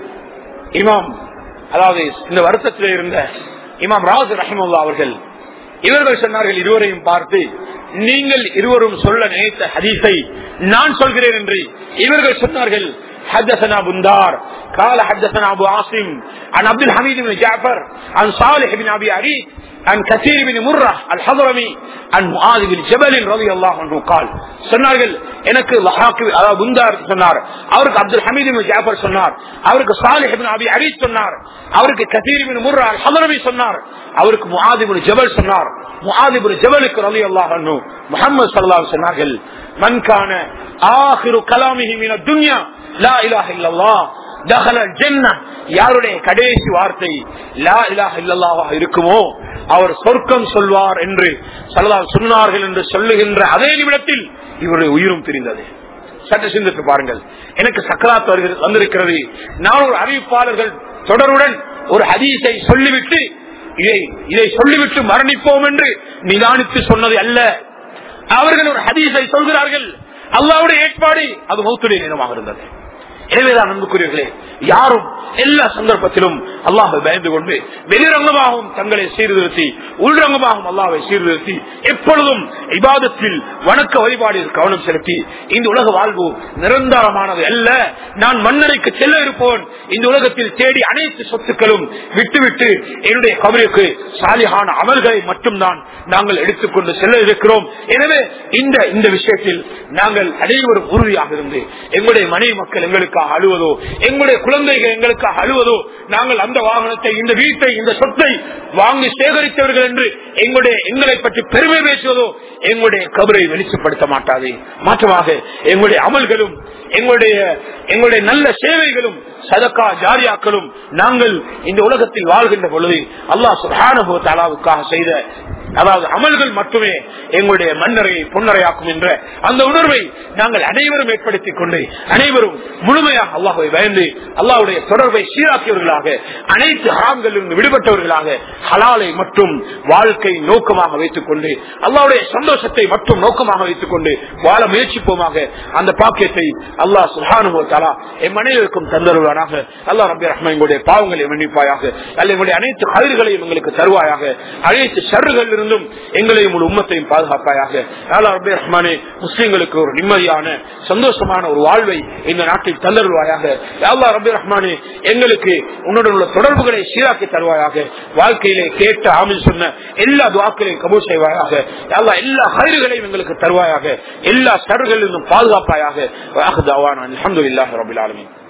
இமாம் அதாவது இந்த வருத்தத்தில் இருந்த இமாம் ராஜ் ரஹிமுல்லா அவர்கள் இவர்கள் சொன்னார்கள் இருவரையும் பார்த்து நீங்கள் இருவரும் சொல்ல நினைத்த ஹதீஸை நான் சொல்கிறேன் என்று இவர்கள் சொன்னார்கள் حدثنا بندار قال حدثنا ابو عاصم عن عبد الحميد بن جعفر عن صالح بن ابي عريق عن كثير بن مرة الحضرمي عن معاذ بن جبل رضي الله عنه قال சொன்னார்கள் எனக்கு அதாவது புந்தார் சொன்னார் அவருக்கு அப்துல் ஹமீத் ஜாஃபர் சொன்னார் அவருக்கு சாலிஹ் பின் அபி அரீத் சொன்னார் அவருக்கு கசீர் பின் முர்ரா அல் ஹதரமி சொன்னார் அவருக்கு முஆதிபின் ஜபல் சொன்னார் முஆதிபின் ஜபலுக்கு ரலி அல்லாஹ் அன்ஹு முஹம்மது ஸல்லல்லாஹு சொன்னார்கள் மன் கான ஆகிரு கலாமிஹி மின துன்யா லா இலாஹ இல்லல்லாஹ் தஹல ஜன்னah யாருடைய கடைசி வார்த்தை லா இலாஹ இல்லல்லாஹ் இருக்குமோ அவர் சொர்க்கம் சொல்வார் என்று சல்லல்லாஹு சொன்னார்கள் என்று சொல்லுகின்ற அதே நிமிடத்தில் இவருடைய உயிரும் பிரிந்தது சற்று சிந்தித்து பாருங்கள் எனக்கு சக்கராத் வருகிறது வந்திருக்கிறது நான் ஒரு அறிவிப்பாளர்கள் தொடருடன் ஒரு ஹதீஸை சொல்லிவிட்டு இதை இதை சொல்லிவிட்டு மரணிப்போம் என்று நிதானித்து சொன்னது அல்ல அவர்கள் ஒரு ஹதீஸை சொல்கிறார்கள் அல்லாவுடைய ஏற்பாடு அது மௌத்துடைய நேரமாக இருந்தது எனவேதான் அன்புக்குரியவர்களே யாரும் எல்லா சந்தர்ப்பத்திலும் அல்லாஹை பயந்து கொண்டு வெளிரங்கமாகவும் தங்களை சீர்திருத்தி உள்ரங்கமாகவும் அல்லாவை சீர்திருத்தி எப்பொழுதும் இபாதத்தில் வணக்க வழிபாடில் கவனம் செலுத்தி இந்த உலக வாழ்வு நிரந்தரமானது அல்ல நான் மன்னரைக்கு செல்ல இருப்போன் இந்த உலகத்தில் தேடி அனைத்து சொத்துக்களும் விட்டுவிட்டு என்னுடைய கபருக்கு சாலிகான அமல்களை மட்டும்தான் நாங்கள் எடுத்துக்கொண்டு செல்ல இருக்கிறோம் எனவே இந்த இந்த விஷயத்தில் நாங்கள் அனைவரும் உறுதியாக இருந்து எங்களுடைய மனைவி மக்கள் எங்களுக்காக அழுவதோ எங்களுடைய குழந்தைகள் எங்களுக்காக அழுவதோ நாங்கள் அந்த வாகனத்தை இந்த வீட்டை இந்த சொத்தை வாங்கி சேகரித்தவர்கள் என்று எங்களுடைய எங்களை பற்றி பெருமை பேசுவதோ எங்களுடைய கபரை வெளிச்சப்படுத்த மாட்டாது மாற்றமாக எங்களுடைய அமல்களும் எங்களுடைய எங்களுடைய நல்ல சேவைகளும் சதக்கா ஜாரியாக்களும் நாங்கள் இந்த உலகத்தில் வாழ்கின்ற பொழுது அல்லாஹ் சுகானுபவத்தாலாவுக்காக செய்த அதாவது அமல்கள் மட்டுமே எங்களுடைய மன்னரையை பொன்னரையாக்கும் என்ற அந்த உணர்வை நாங்கள் அனைவரும் ஏற்படுத்திக் கொண்டு அனைவரும் முழுமையாக அல்லாஹை பயந்து அல்லாவுடைய தொடர்பை சீராக்கியவர்களாக அனைத்து ஹராம்களிலிருந்து விடுபட்டவர்களாக ஹலாலை மட்டும் வாழ்க்கை நோக்கமாக வைத்துக் கொண்டு அல்லாவுடைய சந்தோஷத்தை மட்டும் நோக்கமாக வைத்துக் கொண்டு வாழ முயற்சிப்போமாக அந்த பாக்கியத்தை அல்லாஹ் சுஹானுபவ தாலா என் மனைவிற்கும் தந்தருவானாக அல்லாஹ் ரபி ரஹ்மா எங்களுடைய பாவங்களை மன்னிப்பாயாக அல்ல எங்களுடைய அனைத்து கதிர்களையும் எங்களுக்கு தருவாயாக அனைத்து ஷர்றுகளில் இருந்தும் எங்களையும் ஒரு உம்மத்தையும் பாதுகாப்பாயாக அல்லா ரபி ரஹ்மானே முஸ்லிம்களுக்கு ஒரு நிம்மதியான சந்தோஷமான ஒரு வாழ்வை இந்த நாட்டில் தந்தருவாயாக அல்லா ரபி ரஹ்மானே எங்களுக்கு உன்னுடன் உள்ள தொடர்புகளை சீராக்கி தருவாயாக வாழ்க்கையிலே கேட்ட ஆமில் சொன்ன எல்லா துவாக்களையும் கபூல் செய்வாயாக அல்லா எல்லா கயிறுகளையும் எங்களுக்கு தருவாயாக எல்லா சருகளிலிருந்தும் பாதுகாப்பாயாக அலமதுல்லாஹ் ரபில் ஆலமின்